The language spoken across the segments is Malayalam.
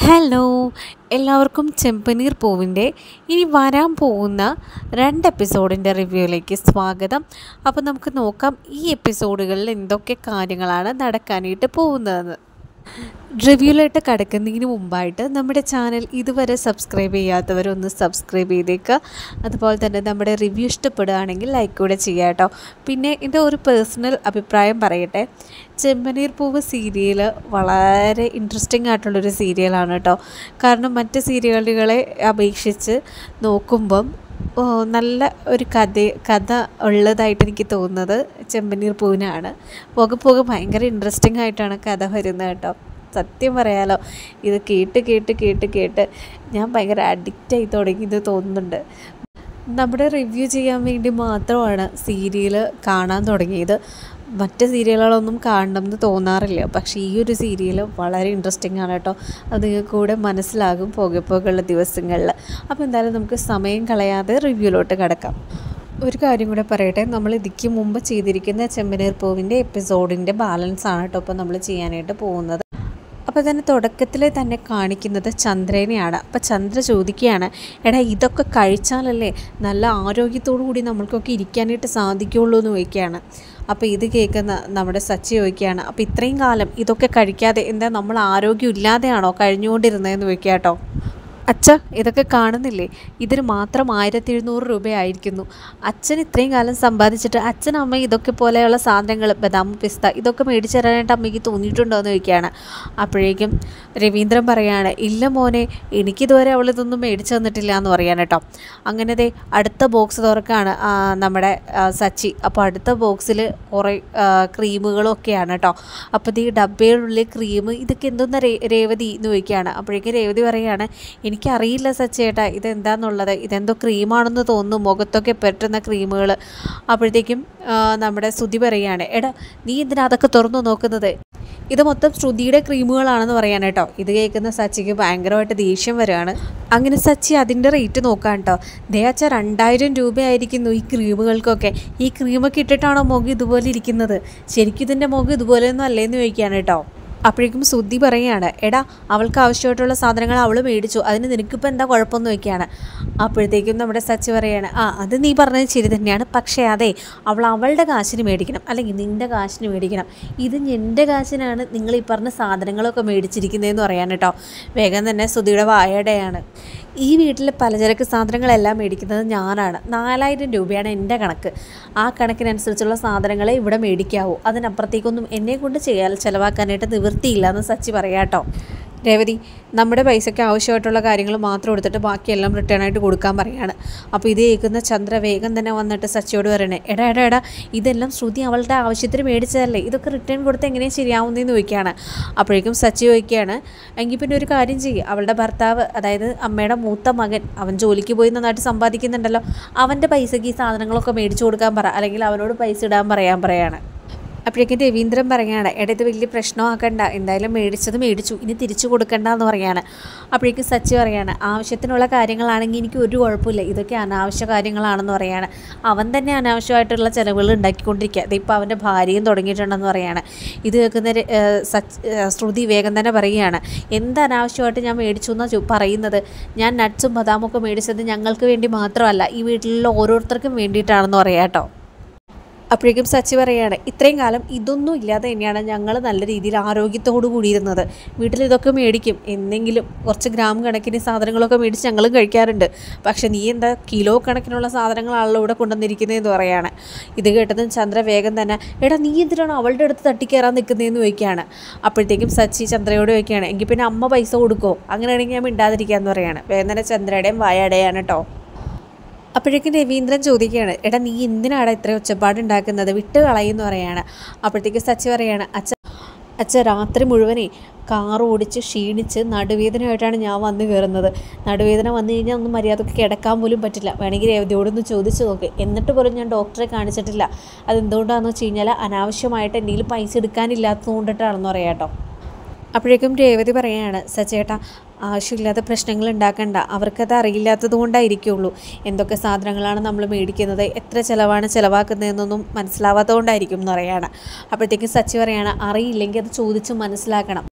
ഹലോ എല്ലാവർക്കും ചെമ്പനീർ പൂവിൻ്റെ ഇനി വരാൻ പോകുന്ന രണ്ട് എപ്പിസോഡിൻ്റെ റിവ്യൂയിലേക്ക് സ്വാഗതം അപ്പോൾ നമുക്ക് നോക്കാം ഈ എപ്പിസോഡുകളിൽ എന്തൊക്കെ കാര്യങ്ങളാണ് നടക്കാനായിട്ട് പോകുന്നതെന്ന് റിവ്യൂയിലോട്ട് കടക്കുന്നതിന് മുമ്പായിട്ട് നമ്മുടെ ചാനൽ ഇതുവരെ സബ്സ്ക്രൈബ് ചെയ്യാത്തവരൊന്ന് സബ്സ്ക്രൈബ് ചെയ്തേക്കുക അതുപോലെ തന്നെ നമ്മുടെ റിവ്യൂ ഇഷ്ടപ്പെടുകയാണെങ്കിൽ ലൈക്ക് കൂടെ ചെയ്യുക കേട്ടോ പിന്നെ ഇത് ഒരു പേഴ്സണൽ അഭിപ്രായം പറയട്ടെ ചെമ്പനീർ പൂവ് സീരിയൽ വളരെ ഇൻട്രസ്റ്റിംഗ് ആയിട്ടുള്ളൊരു സീരിയലാണ് കേട്ടോ കാരണം മറ്റ് സീരിയലുകളെ അപേക്ഷിച്ച് നോക്കുമ്പം ഓ, നല്ല ഒരു കഥ കഥ ഉള്ളതായിട്ട് എനിക്ക് തോന്നുന്നത് ചെമ്പനീർ പൂവിനാണ് പോകെ പോകെ ഭയങ്കര ഇൻട്രസ്റ്റിംഗ് ആയിട്ടാണ് കഥ വരുന്നത് കേട്ടോ സത്യം പറയാലോ ഇത് കേട്ട് കേട്ട് കേട്ട് കേട്ട് ഞാൻ ഭയങ്കര അഡിക്റ്റായി തുടങ്ങിയത് തോന്നുന്നുണ്ട് നമ്മുടെ റിവ്യൂ ചെയ്യാൻ വേണ്ടി മാത്രമാണ് സീരിയൽ കാണാൻ തുടങ്ങിയത് മറ്റ് സീരിയലുകളൊന്നും കാണണമെന്ന് തോന്നാറില്ല പക്ഷേ ഈ ഒരു സീരിയൽ വളരെ ഇൻട്രസ്റ്റിംഗ് ആണ് കേട്ടോ അത് നിങ്ങൾക്ക് കൂടെ മനസ്സിലാകും പോകെ പോകെയുള്ള ദിവസങ്ങളിൽ അപ്പോൾ എന്തായാലും നമുക്ക് സമയം കളയാതെ റിവ്യൂലോട്ട് കിടക്കാം ഒരു കാര്യം കൂടെ പറയട്ടെ നമ്മൾ ഇതിക്ക് മുമ്പ് ചെയ്തിരിക്കുന്ന ചെമ്പനീർ പൂവിൻ്റെ എപ്പിസോഡിൻ്റെ ബാലൻസ് ആണ് കേട്ടോ ഇപ്പോൾ നമ്മൾ ചെയ്യാനായിട്ട് പോകുന്നത് അപ്പോൾ തന്നെ തുടക്കത്തിൽ തന്നെ കാണിക്കുന്നത് ചന്ദ്രനെയാണ് അപ്പോൾ ചന്ദ്ര ചോദിക്കുകയാണ് എടാ ഇതൊക്കെ കഴിച്ചാലല്ലേ നല്ല ആരോഗ്യത്തോടു കൂടി നമ്മൾക്കൊക്കെ ഇരിക്കാനായിട്ട് സാധിക്കുള്ളൂ എന്ന് ചോദിക്കുകയാണ് അപ്പോൾ ഇത് കേൾക്കുന്ന നമ്മുടെ സച്ചി ചോദിക്കുകയാണ് അപ്പോൾ ഇത്രയും കാലം ഇതൊക്കെ കഴിക്കാതെ എന്താ നമ്മൾ ആരോഗ്യം ഇല്ലാതെയാണോ കഴിഞ്ഞുകൊണ്ടിരുന്നതെന്ന് ചോദിക്കുക കേട്ടോ അച്ഛ ഇതൊക്കെ കാണുന്നില്ലേ ഇതിന് മാത്രം ആയിരത്തി എഴുന്നൂറ് രൂപയായിരിക്കുന്നു അച്ഛൻ ഇത്രയും കാലം സമ്പാദിച്ചിട്ട് അച്ഛൻ അമ്മ ഇതൊക്കെ പോലെയുള്ള സാധനങ്ങൾ ബദാം പിസ്ത ഇതൊക്കെ മേടിച്ചു തരാനായിട്ട് അമ്മയ്ക്ക് തോന്നിയിട്ടുണ്ടോ എന്ന് ചോദിക്കുകയാണ് അപ്പോഴേക്കും രവീന്ദ്രൻ പറയാണ് ഇല്ല മോനെ എനിക്കിതുവരെ അവൾ ഇതൊന്നും മേടിച്ചു തന്നിട്ടില്ല എന്ന് പറയാൻ കേട്ടോ അങ്ങനെ ദേ അടുത്ത ബോക്സ് തുറക്കാണ് ആ, നമ്മുടെ ആ, സച്ചി അപ്പോൾ അടുത്ത ബോക്സിൽ കുറേ ആ, ക്രീമുകളൊക്കെയാണ് കേട്ടോ അപ്പോൾ ഈ ഡബ്ബയിലുള്ളിൽ ക്രീം ഇതൊക്കെ എന്തോന്ന രേ രേവതി എന്ന് ചോദിക്കുകയാണ് അപ്പോഴേക്കും രേവതി പറയുകയാണ് എനിക്കറിയില്ല സച്ചേട്ടാ ഇതെന്താന്നുള്ളത് ഇതെന്തോ ക്രീമാണെന്ന് തോന്നുന്നു മുഖത്തൊക്കെ പറ്റുന്ന ക്രീമുകൾ അപ്പോഴത്തേക്കും ആ, നമ്മുടെ ശ്രുതി പറയുകയാണ് എടാ നീ എന്തിനാ അതൊക്കെ തുറന്നു നോക്കുന്നത് ഇത് മൊത്തം ശ്രുതിയുടെ ക്രീമുകളാണെന്ന് പറയാൻ കേട്ടോ ഇത് കേൾക്കുന്ന സച്ചിക്ക് ഭയങ്കരമായിട്ട് ദേഷ്യം വരികയാണ് അങ്ങനെ സച്ചി അതിൻ്റെ റേറ്റ് നോക്കാൻ കേട്ടോ ദയാച്ച രണ്ടായിരം രൂപയായിരിക്കുന്നു ഈ ക്രീമുകൾക്കൊക്കെ ഈ ക്രീമൊക്കെ ഇട്ടിട്ടാണോ മുഖം ഇതുപോലെ ഇരിക്കുന്നത് ശരിക്കും ഇതിൻ്റെ മുഖം ഇതുപോലെയൊന്നും അല്ലേന്ന് ചോദിക്കുകയാണ് കേട്ടോ അപ്പോഴേക്കും ശ്രുതി പറയുകയാണ് എടാ അവൾക്ക് ആവശ്യമായിട്ടുള്ള സാധനങ്ങൾ അവൾ മേടിച്ചു അതിന് നിനക്കിപ്പോൾ എന്താ കുഴപ്പമെന്ന് ചോദിക്കുകയാണ് അപ്പോഴത്തേക്കും നമ്മുടെ സച്ചി പറയാണ് ആ അത് നീ പറഞ്ഞത് ശരി തന്നെയാണ് പക്ഷേ അതെ അവൾ അവളുടെ കാശിന് മേടിക്കണം അല്ലെങ്കിൽ നിൻ്റെ കാശിന് മേടിക്കണം ഇത് എൻ്റെ കാശിനാണ് നിങ്ങൾ ഈ പറഞ്ഞ സാധനങ്ങളൊക്കെ മേടിച്ചിരിക്കുന്നതെന്ന് പറയാൻ കേട്ടോ വേഗം തന്നെ ശ്രുതിയുടെ വായടയാണ് ഈ വീട്ടിലെ പലചരക്ക് സാധനങ്ങളെല്ലാം മേടിക്കുന്നത് ഞാനാണ് നാലായിരം രൂപയാണ് എൻ്റെ കണക്ക് ആ കണക്കിനനുസരിച്ചുള്ള സാധനങ്ങളെ ഇവിടെ മേടിക്കാവൂ അതിനപ്പുറത്തേക്കൊന്നും എന്നെ കൊണ്ട് ചെയ്യാൻ ചിലവാക്കാനായിട്ട് നിവൃത്തിയില്ല എന്ന് സച്ചി പറയാട്ടോ രേവതി നമ്മുടെ പൈസയ്ക്ക് ആവശ്യമായിട്ടുള്ള കാര്യങ്ങൾ മാത്രം എടുത്തിട്ട് ബാക്കിയെല്ലാം റിട്ടേൺ ആയിട്ട് കൊടുക്കാൻ പറയാണ് അപ്പോൾ ഇത് കേൾക്കുന്ന ചന്ദ്ര വേഗം തന്നെ വന്നിട്ട് സച്ചിയോട് പറയണേ എടാ എടാ എടാ ഇതെല്ലാം ശ്രുതി അവളുടെ ആവശ്യത്തിന് മേടിച്ചതല്ലേ ഇതൊക്കെ റിട്ടേൺ കൊടുത്ത് എങ്ങനെയാണ് ശരിയാവുന്നതെന്ന് ചോദിക്കുകയാണ് അപ്പോഴേക്കും സച്ചി ചോദിക്കുകയാണ് എങ്കിൽ പിന്നെ ഒരു കാര്യം ചെയ്യും അവളുടെ ഭർത്താവ് അതായത് അമ്മയുടെ മൂത്ത മകൻ അവൻ ജോലിക്ക് പോയി നന്നായിട്ട് സമ്പാദിക്കുന്നുണ്ടല്ലോ അവൻ്റെ പൈസയ്ക്ക് ഈ സാധനങ്ങളൊക്കെ മേടിച്ചു കൊടുക്കാൻ പറ അല്ലെങ്കിൽ അവനോട് പൈസ ഇടാൻ പറയാൻ പറയാണ് അപ്പോഴേക്കും രവീന്ദ്രൻ പറയാണ് എടാ ഇത് വലിയ പ്രശ്നമാക്കണ്ട എന്തായാലും മേടിച്ചത് മേടിച്ചു ഇനി തിരിച്ചു കൊടുക്കണ്ട എന്ന് പറയാണ് അപ്പോഴേക്കും സച്ചി പറയാണ് ആവശ്യത്തിനുള്ള കാര്യങ്ങളാണെങ്കിൽ എനിക്ക് ഒരു കുഴപ്പമില്ല ഇതൊക്കെ അനാവശ്യ കാര്യങ്ങളാണെന്ന് പറയാണ് അവൻ തന്നെ അനാവശ്യമായിട്ടുള്ള ചിലവുകൾ ഉണ്ടാക്കിക്കൊണ്ടിരിക്കുക ഇതിപ്പോൾ അവൻ്റെ ഭാര്യയും തുടങ്ങിയിട്ടുണ്ടെന്ന് പറയാണ് ഇത് കേൾക്കുന്ന ര- ഏഹ് സച്ച് ഏഹ് ശ്രുതി വേഗം തന്നെ പറയുകയാണ് എന്ത് അനാവശ്യമായിട്ട് ഞാൻ മേടിച്ചു എന്നാണ് പറയുന്നത് ഞാൻ നട്ട്സും ബദാമും ഒക്കെ മേടിച്ചത് ഞങ്ങൾക്ക് വേണ്ടി മാത്രമല്ല ഈ വീട്ടിലുള്ള ഓരോരുത്തർക്കും വേണ്ടിയിട്ടാണെന്ന് പറയാം കേട്ടോ അപ്പോഴേക്കും സച്ചി പറയാണ് ഇത്രയും കാലം ഇതൊന്നും ഇല്ലാതെ തന്നെയാണ് ഞങ്ങൾ നല്ല രീതിയിൽ ആരോഗ്യത്തോടു കൂടിയിരുന്നത് വീട്ടിൽ ഇതൊക്കെ മേടിക്കും എന്തെങ്കിലും കുറച്ച് ഗ്രാം കണക്കിന് സാധനങ്ങളൊക്കെ മേടിച്ച് ഞങ്ങളും കഴിക്കാറുണ്ട് പക്ഷെ നീ എന്താ കിലോ കണക്കിനുള്ള സാധനങ്ങളാണല്ലോ ഇവിടെ കൊണ്ടുവന്നിരിക്കുന്നതെന്ന് പറയാണ് ഇത് കേട്ടതും ചന്ദ്ര വേഗം തന്നെ എടാ നീ എന്തിനാണ് അവളുടെ അടുത്ത് തട്ടിക്കയറാൻ നിൽക്കുന്നതെന്ന് ചോദിക്കുകയാണ് അപ്പോഴത്തേക്കും സച്ചി ചന്ദ്രയോട് ചോദിക്കുകയാണ് എങ്കിൽ പിന്നെ അമ്മ പൈസ കൊടുക്കുമോ അങ്ങനെയാണെങ്കിൽ ഞാൻ മിണ്ടാതിരിക്കാമെന്ന് പറയാണ് വേഗം തന്നെ ചന്ദ്രയുടെയും വായടയാണ് കേട്ടോ അപ്പോഴേക്കും രവീന്ദ്രൻ ചോദിക്കുകയാണ് എടാ നീ എന്തിനാടാ ഇത്ര ഒച്ചപ്പാടുണ്ടാക്കുന്നത് വിട്ട് കളയെന്ന് പറയാണ് അപ്പോഴത്തേക്ക് സച്ചി പറയാണ് അച്ഛ അച്ഛ രാത്രി മുഴുവനേ കാർ ഓടിച്ച് ക്ഷീണിച്ച് നടുവേദനയായിട്ടാണ് ഞാൻ വന്ന് കയറുന്നത് നടുവേദന വന്നു കഴിഞ്ഞാൽ ഒന്നും മര്യാദക്ക് കിടക്കാൻ പോലും പറ്റില്ല വേണമെങ്കിൽ രേവതിയോടൊന്ന് ചോദിച്ചു നോക്ക് എന്നിട്ട് പോലും ഞാൻ ഡോക്ടറെ കാണിച്ചിട്ടില്ല അതെന്തുകൊണ്ടാണെന്ന് വെച്ച് കഴിഞ്ഞാൽ അനാവശ്യമായിട്ട് എന്തെങ്കിലും പൈസ എടുക്കാനില്ലാത്തത് കൊണ്ടിട്ടാണെന്ന് പറയാം കേട്ടോ അപ്പോഴേക്കും രേവതി പറയാണ് സച്ചേട്ടാ ആവശ്യമില്ലാത്ത പ്രശ്നങ്ങൾ ഉണ്ടാക്കണ്ട അവർക്കത് അറിയില്ലാത്തത് കൊണ്ടായിരിക്കുള്ളൂ എന്തൊക്കെ സാധനങ്ങളാണ് നമ്മൾ മേടിക്കുന്നത് എത്ര ചിലവാണ് ചിലവാക്കുന്നതെന്നൊന്നും മനസ്സിലാവാത്തത് കൊണ്ടായിരിക്കും എന്ന് പറയാണ് അപ്പോഴത്തേക്കും സച്ചി പറയാണ് അറിയില്ലെങ്കിൽ അത് ചോദിച്ച് മനസ്സിലാക്കണം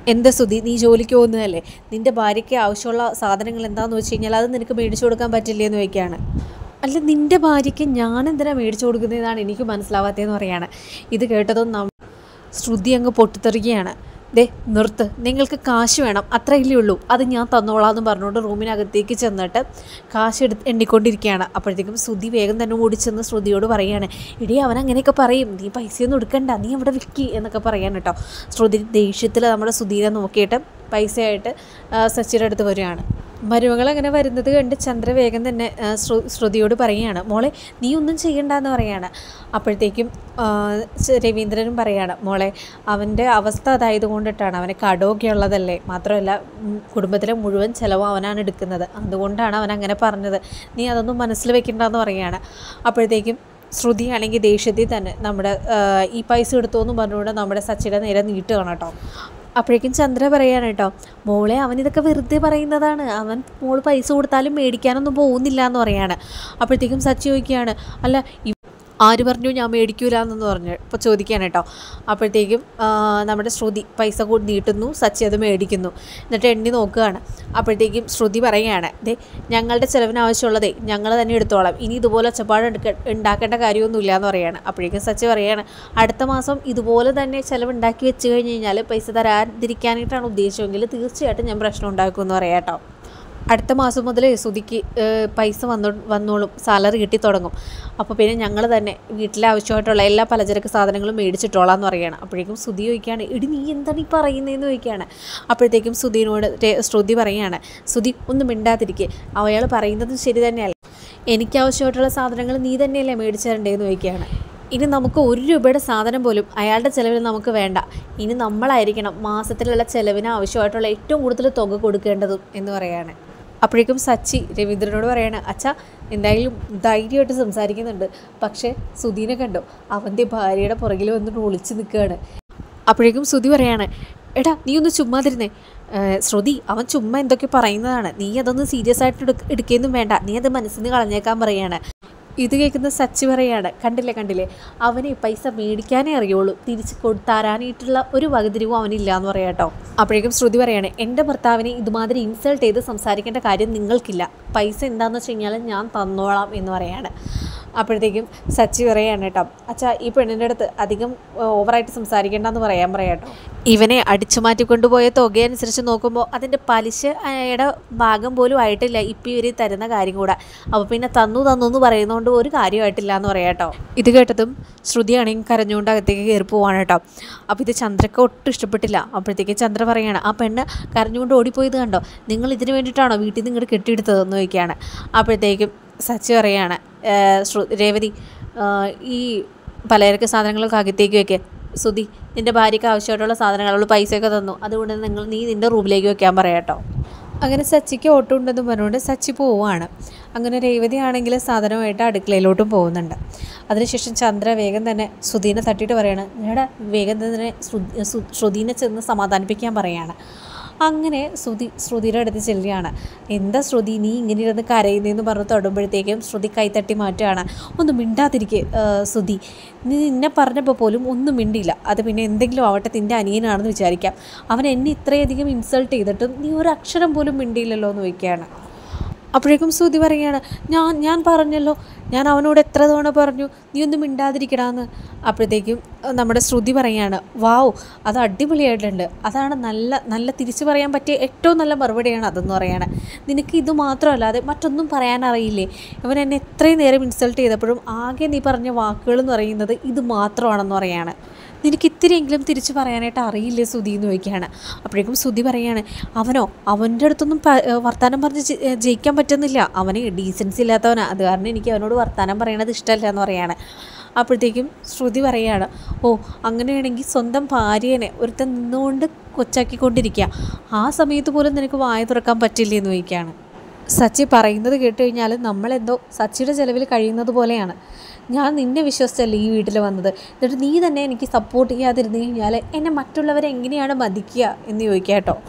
എന്താ സ്തുതി നീ ജോലിക്ക് പോകുന്നതല്ലേ നിൻ്റെ ഭാര്യയ്ക്ക് ആവശ്യമുള്ള സാധനങ്ങൾ എന്താണെന്ന് വെച്ച് കഴിഞ്ഞാൽ അത് നിനക്ക് മേടിച്ചു കൊടുക്കാൻ പറ്റില്ലേ എന്ന് ചോദിക്കുകയാണ് അല്ല നിൻ്റെ ഭാര്യയ്ക്ക് ഞാൻ എന്തിനാ മേടിച്ചു കൊടുക്കുന്നതെന്നാണ് എനിക്ക് മനസ്സിലാവാത്തതെന്ന് പറയാണ് ഇത് കേട്ടതും നം ശ്രുതി അങ്ങ് പൊട്ടിത്തെറിക്കുകയാണ് ദേ നിർത്ത് നിങ്ങൾക്ക് കാശ് വേണം അത്രയല്ലേ ഉള്ളൂ അത് ഞാൻ തന്നോളാം എന്ന് പറഞ്ഞുകൊണ്ട് റൂമിനകത്തേക്ക് ചെന്നിട്ട് കാശ് എടുത്ത് എണ്ണിക്കൊണ്ടിരിക്കുകയാണ് അപ്പോഴത്തേക്കും ശ്രുതി വേഗം തന്നെ ഓടി ചെന്ന് ശ്രുതിയോട് പറയുകയാണ് ഇടി അവൻ അങ്ങനെയൊക്കെ പറയും നീ പൈസയൊന്നും എടുക്കണ്ട നീ അവിടെ വിൽക്കി എന്നൊക്കെ പറയാൻ കേട്ടോ ശ്രുതി ദേഷ്യത്തിൽ നമ്മുടെ ശ്രുതിനെ നോക്കിയിട്ട് പൈസയായിട്ട് ആ, സച്ചിയുടെ അടുത്ത് വരികയാണ് മരുമകൾ അങ്ങനെ വരുന്നത് കണ്ട് ചന്ദ്ര വേഗം തന്നെ ആ, ശ്രു ശ്രുതിയോട് പറയുകയാണ് മോളെ നീ ഒന്നും ചെയ്യണ്ടെന്ന് പറയാണ് അപ്പോഴത്തേക്കും ആ, ച- രവീന്ദ്രനും പറയാണ് മോളെ അവൻ്റെ അവസ്ഥ അതായത് കൊണ്ടിട്ടാണ് അവന് കടമൊക്കെ ഉള്ളതല്ലേ മാത്രമല്ല ഉം, കുടുംബത്തിലെ മുഴുവൻ ചിലവും അവനാണ് എടുക്കുന്നത് അതുകൊണ്ടാണ് അവൻ അങ്ങനെ പറഞ്ഞത് നീ അതൊന്നും മനസ്സിൽ വെക്കണ്ടെന്ന് പറയുകയാണ് അപ്പോഴത്തേക്കും ശ്രുതിയാണെങ്കിൽ ദേഷ്യത്തിൽ തന്നെ നമ്മുടെ ആ, ഈ പൈസ എടുത്തു എന്ന് പറഞ്ഞുകൊണ്ട് നമ്മുടെ സച്ചിയുടെ നേരെ നീട്ടുകയാണ് കേട്ടോ അപ്പോഴേക്കും ചന്ദ്ര പറയാണ് കേട്ടോ മോളെ അവൻ ഇതൊക്കെ വെറുതെ പറയുന്നതാണ് അവൻ മോള് പൈസ കൊടുത്താലും മേടിക്കാനൊന്നും പോകുന്നില്ല എന്ന് പറയാണ് അപ്പോഴത്തേക്കും സച്ചി ചോദിക്കുകയാണ് അല്ല ഇ- ആര് പറഞ്ഞു ഞാൻ മേടിക്കൂല എന്നു പറഞ്ഞു ഇപ്പോൾ ചോദിക്കുകയാണ് കേട്ടോ അപ്പോഴത്തേക്കും ആ, നമ്മുടെ ശ്രുതി പൈസ കൂടി നീട്ടുന്നു സച്ചി അത് മേടിക്കുന്നു എന്നിട്ട് എണ്ണി നോക്കുകയാണ് അപ്പോഴത്തേക്കും ശ്രുതി പറയുകയാണ് ദേ ഞങ്ങളുടെ ചിലവിന് ആവശ്യമുള്ളതേ ഞങ്ങൾ തന്നെ എടുത്തോളാം ഇനി ഇതുപോലെ ഒച്ചപ്പാട് എടുക്ക ഉണ്ടാക്കേണ്ട കാര്യമൊന്നുമില്ല എന്ന് പറയാണ് അപ്പോഴേക്കും സച്ചി പറയാണ് അടുത്ത മാസം ഇതുപോലെ തന്നെ ചിലവ് ഉണ്ടാക്കി വെച്ച് കഴിഞ്ഞ് കഴിഞ്ഞാൽ പൈസ തരാതിരിക്കാനായിട്ടാണ് ഉദ്ദേശമെങ്കിൽ തീർച്ചയായിട്ടും ഞാൻ പ്രശ്നം ഉണ്ടാക്കുമെന്ന് പറയാം കേട്ടോ അടുത്ത മാസം മുതൽ സുതിക്ക് ഏഹ്, പൈസ വന്നോ വന്നോളും സാലറി കിട്ടി തുടങ്ങും അപ്പോൾ പിന്നെ ഞങ്ങൾ തന്നെ വീട്ടിലെ ആവശ്യമായിട്ടുള്ള എല്ലാ പലചരക്ക് സാധനങ്ങളും മേടിച്ചിട്ടോളാം എന്ന് പറയുകയാണ് അപ്പോഴേക്കും സുതി ചോദിക്കുകയാണ് ഇടി നീ എന്താണ് ഈ പറയുന്നതെന്ന് ചോദിക്കുകയാണ് അപ്പോഴത്തേക്കും സുധീനോട് രേ- ശ്രുതി പറയുകയാണ് സുധി ഒന്നും മിണ്ടാതിരിക്കുക അയാൾ പറയുന്നതും ശരി തന്നെയല്ല എനിക്ക് ആവശ്യമായിട്ടുള്ള സാധനങ്ങൾ നീ തന്നെയല്ലേ മേടിച്ചു തരണ്ടേന്ന് ചോദിക്കുകയാണ് ഇനി നമുക്ക് ഒരു രൂപയുടെ സാധനം പോലും അയാളുടെ ചിലവിൽ നമുക്ക് വേണ്ട ഇനി നമ്മളായിരിക്കണം മാസത്തിലുള്ള ചിലവിന് ആവശ്യമായിട്ടുള്ള ഏറ്റവും കൂടുതൽ തുക കൊടുക്കേണ്ടതും എന്ന് പറയാണ് അപ്പോഴേക്കും സച്ചി രവീന്ദ്രനോട് പറയാണ് അച്ഛാ എന്തായാലും ധൈര്യമായിട്ട് സംസാരിക്കുന്നുണ്ട് പക്ഷേ സുധീനെ കണ്ടോ അവൻ്റെ ഭാര്യയുടെ പുറകിൽ വന്നിട്ട് ഒളിച്ച് നിൽക്കുകയാണ് അപ്പോഴേക്കും ശ്രുതി പറയാണ് എടാ നീ ഒന്ന് ചുമ്മാതിരുന്നേ ഏഹ് ശ്രുതി അവൻ ചുമ്മാ എന്തൊക്കെ പറയുന്നതാണ് നീ അതൊന്നും സീരിയസ് ആയിട്ട് എടുക്ക എടുക്കുകയൊന്നും വേണ്ട നീ അത് മനസ്സിൽ നിന്ന് കളഞ്ഞേക്കാൻ പറയാണ് ഇത് കേൾക്കുന്ന സച്ചി പറയാണ് കണ്ടില്ലേ കണ്ടില്ലേ അവന് പൈസ മേടിക്കാനേ അറിയുള്ളൂ തിരിച്ച് കൊടുത്താരാനായിട്ടുള്ള ഒരു വകതിരിവും അവനില്ല എന്ന് പറയാം കേട്ടോ അപ്പോഴേക്കും ശ്രുതി പറയാണ് എൻ്റെ ഭർത്താവിനെ ഇതുമാതിരി ഇൻസൾട്ട് ചെയ്ത് സംസാരിക്കേണ്ട കാര്യം നിങ്ങൾക്കില്ല പൈസ എന്താണെന്ന് വെച്ച് കഴിഞ്ഞാൽ ഞാൻ തന്നോളാം എന്ന് പറയാണ് അപ്പോഴത്തേക്കും സച്ചി പറയാണ് കേട്ടോ അച്ഛാ ഈ പെണ്ണിൻ്റെ അടുത്ത് അധികം ഓവറായിട്ട് സംസാരിക്കേണ്ടെന്ന് പറയാൻ പറയാം കേട്ടോ ഇവനെ അടിച്ചു മാറ്റിക്കൊണ്ടുപോയ തുക അനുസരിച്ച് നോക്കുമ്പോൾ അതിൻ്റെ പലിശയുടെ ഭാഗം പോലും ആയിട്ടില്ല ഇപ്പം ഇവർ തരുന്ന കാര്യം കൂടെ അപ്പോൾ പിന്നെ തന്നു തന്നു എന്ന് പറയുന്നതുകൊണ്ട് ഒരു കാര്യമായിട്ടില്ല എന്ന് പറയാം കേട്ടോ ഇത് കേട്ടതും ശ്രുതിയാണെങ്കിൽ കരഞ്ഞുകൊണ്ട് അകത്തേക്ക് കയറി പോവാണ് കേട്ടോ അപ്പോൾ ഇത് ചന്ദ്രക്ക് ഒട്ടും ഇഷ്ടപ്പെട്ടില്ല അപ്പോഴത്തേക്ക് ചന്ദ്ര പറയാണ് ആ പെണ്ണ് കരഞ്ഞുകൊണ്ട് ഓടിപ്പോയത് കണ്ടോ നിങ്ങൾ ഇതിന് വേണ്ടിയിട്ടാണോ വീട്ടിൽ നിന്ന് ഇങ്ങോട്ട് കെട്ടിയെടുത്തതെന്ന് ചോദിക്കുകയാണ് അപ്പോഴത്തേക്കും സച്ചി പറയാണ് "ഏഹ് ശ്രു- രേവതി ആഹ് ഈ പലചരക്ക് സാധനങ്ങളൊക്കെ അകത്തേക്ക് വെക്കേ സുധി നിൻ്റെ ഭാര്യയ്ക്ക് ആവശ്യമായിട്ടുള്ള സാധനങ്ങൾ അവൾ പൈസയൊക്കെ തന്നു അതുകൊണ്ട് നിങ്ങൾ നീ നിൻ്റെ റൂമിലേക്ക് വെക്കാൻ പറയാം കേട്ടോ അങ്ങനെ സച്ചിക്ക് ഓട്ടം ഉണ്ടെന്ന് പറഞ്ഞുകൊണ്ട് സച്ചി പോവുകയാണ് അങ്ങനെ രേവതി ആണെങ്കിൽ സാധനമായിട്ട് അടുക്കളയിലോട്ടും പോകുന്നുണ്ട് അതിനുശേഷം ചന്ദ്ര വേഗം തന്നെ ശ്രുതിനെ തട്ടിയിട്ട് പറയാണ് എടാ വേഗം തന്നെ ശ്രു- ശ്രു- ശ്രുതിനെ ചെന്ന് സമാധാനിപ്പിക്കാൻ പറയാണ് അങ്ങനെ ശ്രുതി ശ്രുതിയുടെ അടുത്ത് ചെല്ലുകയാണ് എന്താ ശ്രുതി നീ ഇങ്ങനെ ഇരുന്ന് കരയുന്നതെന്ന് പറഞ്ഞ് തൊടുമ്പോഴത്തേക്കും ശ്രുതി കൈത്തട്ടി മാറ്റുകയാണ് ഒന്നും മിണ്ടാതിരിക്കെ ശ്രുതി നീ നിന്നെ പറഞ്ഞപ്പോൾ പോലും ഒന്നും മിണ്ടിയില്ല അത് പിന്നെ എന്തെങ്കിലും ആവട്ടെ നിൻ്റെ അനിയനാണെന്ന് വിചാരിക്കാം അവൻ എന്നെ ഇത്രയധികം ഇൻസൾട്ട് ചെയ്തിട്ടും നീ ഒരു അക്ഷരം പോലും മിണ്ടിയില്ലല്ലോ എന്ന് ചോദിക്കുകയാണ് അപ്പോഴേക്കും ശ്രുതി പറയുകയാണ് ഞാൻ ഞാൻ പറഞ്ഞല്ലോ ഞാൻ അവനോട് എത്ര തവണ പറഞ്ഞു നീ ഒന്നും മിണ്ടാതിരിക്കടാന്ന് അപ്പോഴത്തേക്കും അഹ് നമ്മുടെ ശ്രുതി പറയാണ് വാവ് അത് അടിപൊളിയായിട്ടുണ്ട് അതാണ് നല്ല നല്ല തിരിച്ചു പറയാൻ പറ്റിയ ഏറ്റവും നല്ല മറുപടിയാണ് അതെന്ന് പറയാണ് നിനക്ക് ഇത് മാത്രമല്ലാതെ മറ്റൊന്നും പറയാൻ അറിയില്ലേ ഇവൻ എന്നെ എത്രയും നേരം ഇൻസൾട്ട് ചെയ്തപ്പോഴും ആകെ നീ പറഞ്ഞ വാക്കുകൾ എന്ന് പറയുന്നത് ഇത് മാത്രമാണെന്ന് പറയാണ് നിനക്ക് ഇത്തിരിയെങ്കിലും തിരിച്ചു പറയാനായിട്ട് അറിയില്ലേ സുധി എന്ന് ചോദിക്കുകയാണ് അപ്പോഴേക്കും സുധി പറയാണ് അവനോ അവൻ്റെ അടുത്തൊന്നും പ- ഏഹ് വർത്താനം പറഞ്ഞ് ജയി- ഏഹ് ജയിക്കാൻ പറ്റുന്നില്ല അവന് ഡീസൻസി ഇല്ലാത്തവനാണ് അത് കാരണം എനിക്ക് അവനോട് വർത്താനം പറയണത് ഇഷ്ടമല്ല എന്ന് പറയാണ് അപ്പോഴത്തേക്കും ശ്രുതി പറയാണ് ഓ അങ്ങനെയാണെങ്കിൽ സ്വന്തം ഭാര്യേനെ ഒരുത്തൻ നിന്നുകൊണ്ട് കൊച്ചാക്കിക്കൊണ്ടിരിക്കുക ആ സമയത്ത് പോലും നിനക്ക് വായ തുറക്കാൻ പറ്റില്ലേ എന്ന് ചോദിക്കുകയാണ് സച്ചി പറയുന്നത് കേട്ട് കഴിഞ്ഞാൽ നമ്മളെന്തോ സച്ചിയുടെ ചിലവിൽ കഴിയുന്നത് പോലെയാണ് ഞാൻ നിന്നെ വിശ്വസിച്ചല്ലേ ഈ വീട്ടിൽ വന്നത് എന്നിട്ട് നീ തന്നെ എനിക്ക് സപ്പോർട്ട് ചെയ്യാതിരുന്നു കഴിഞ്ഞാൽ എന്നെ മറ്റുള്ളവരെ എങ്ങനെയാണ് മതിക്കുക എന്ന് ചോദിക്കുക കേട്ടോ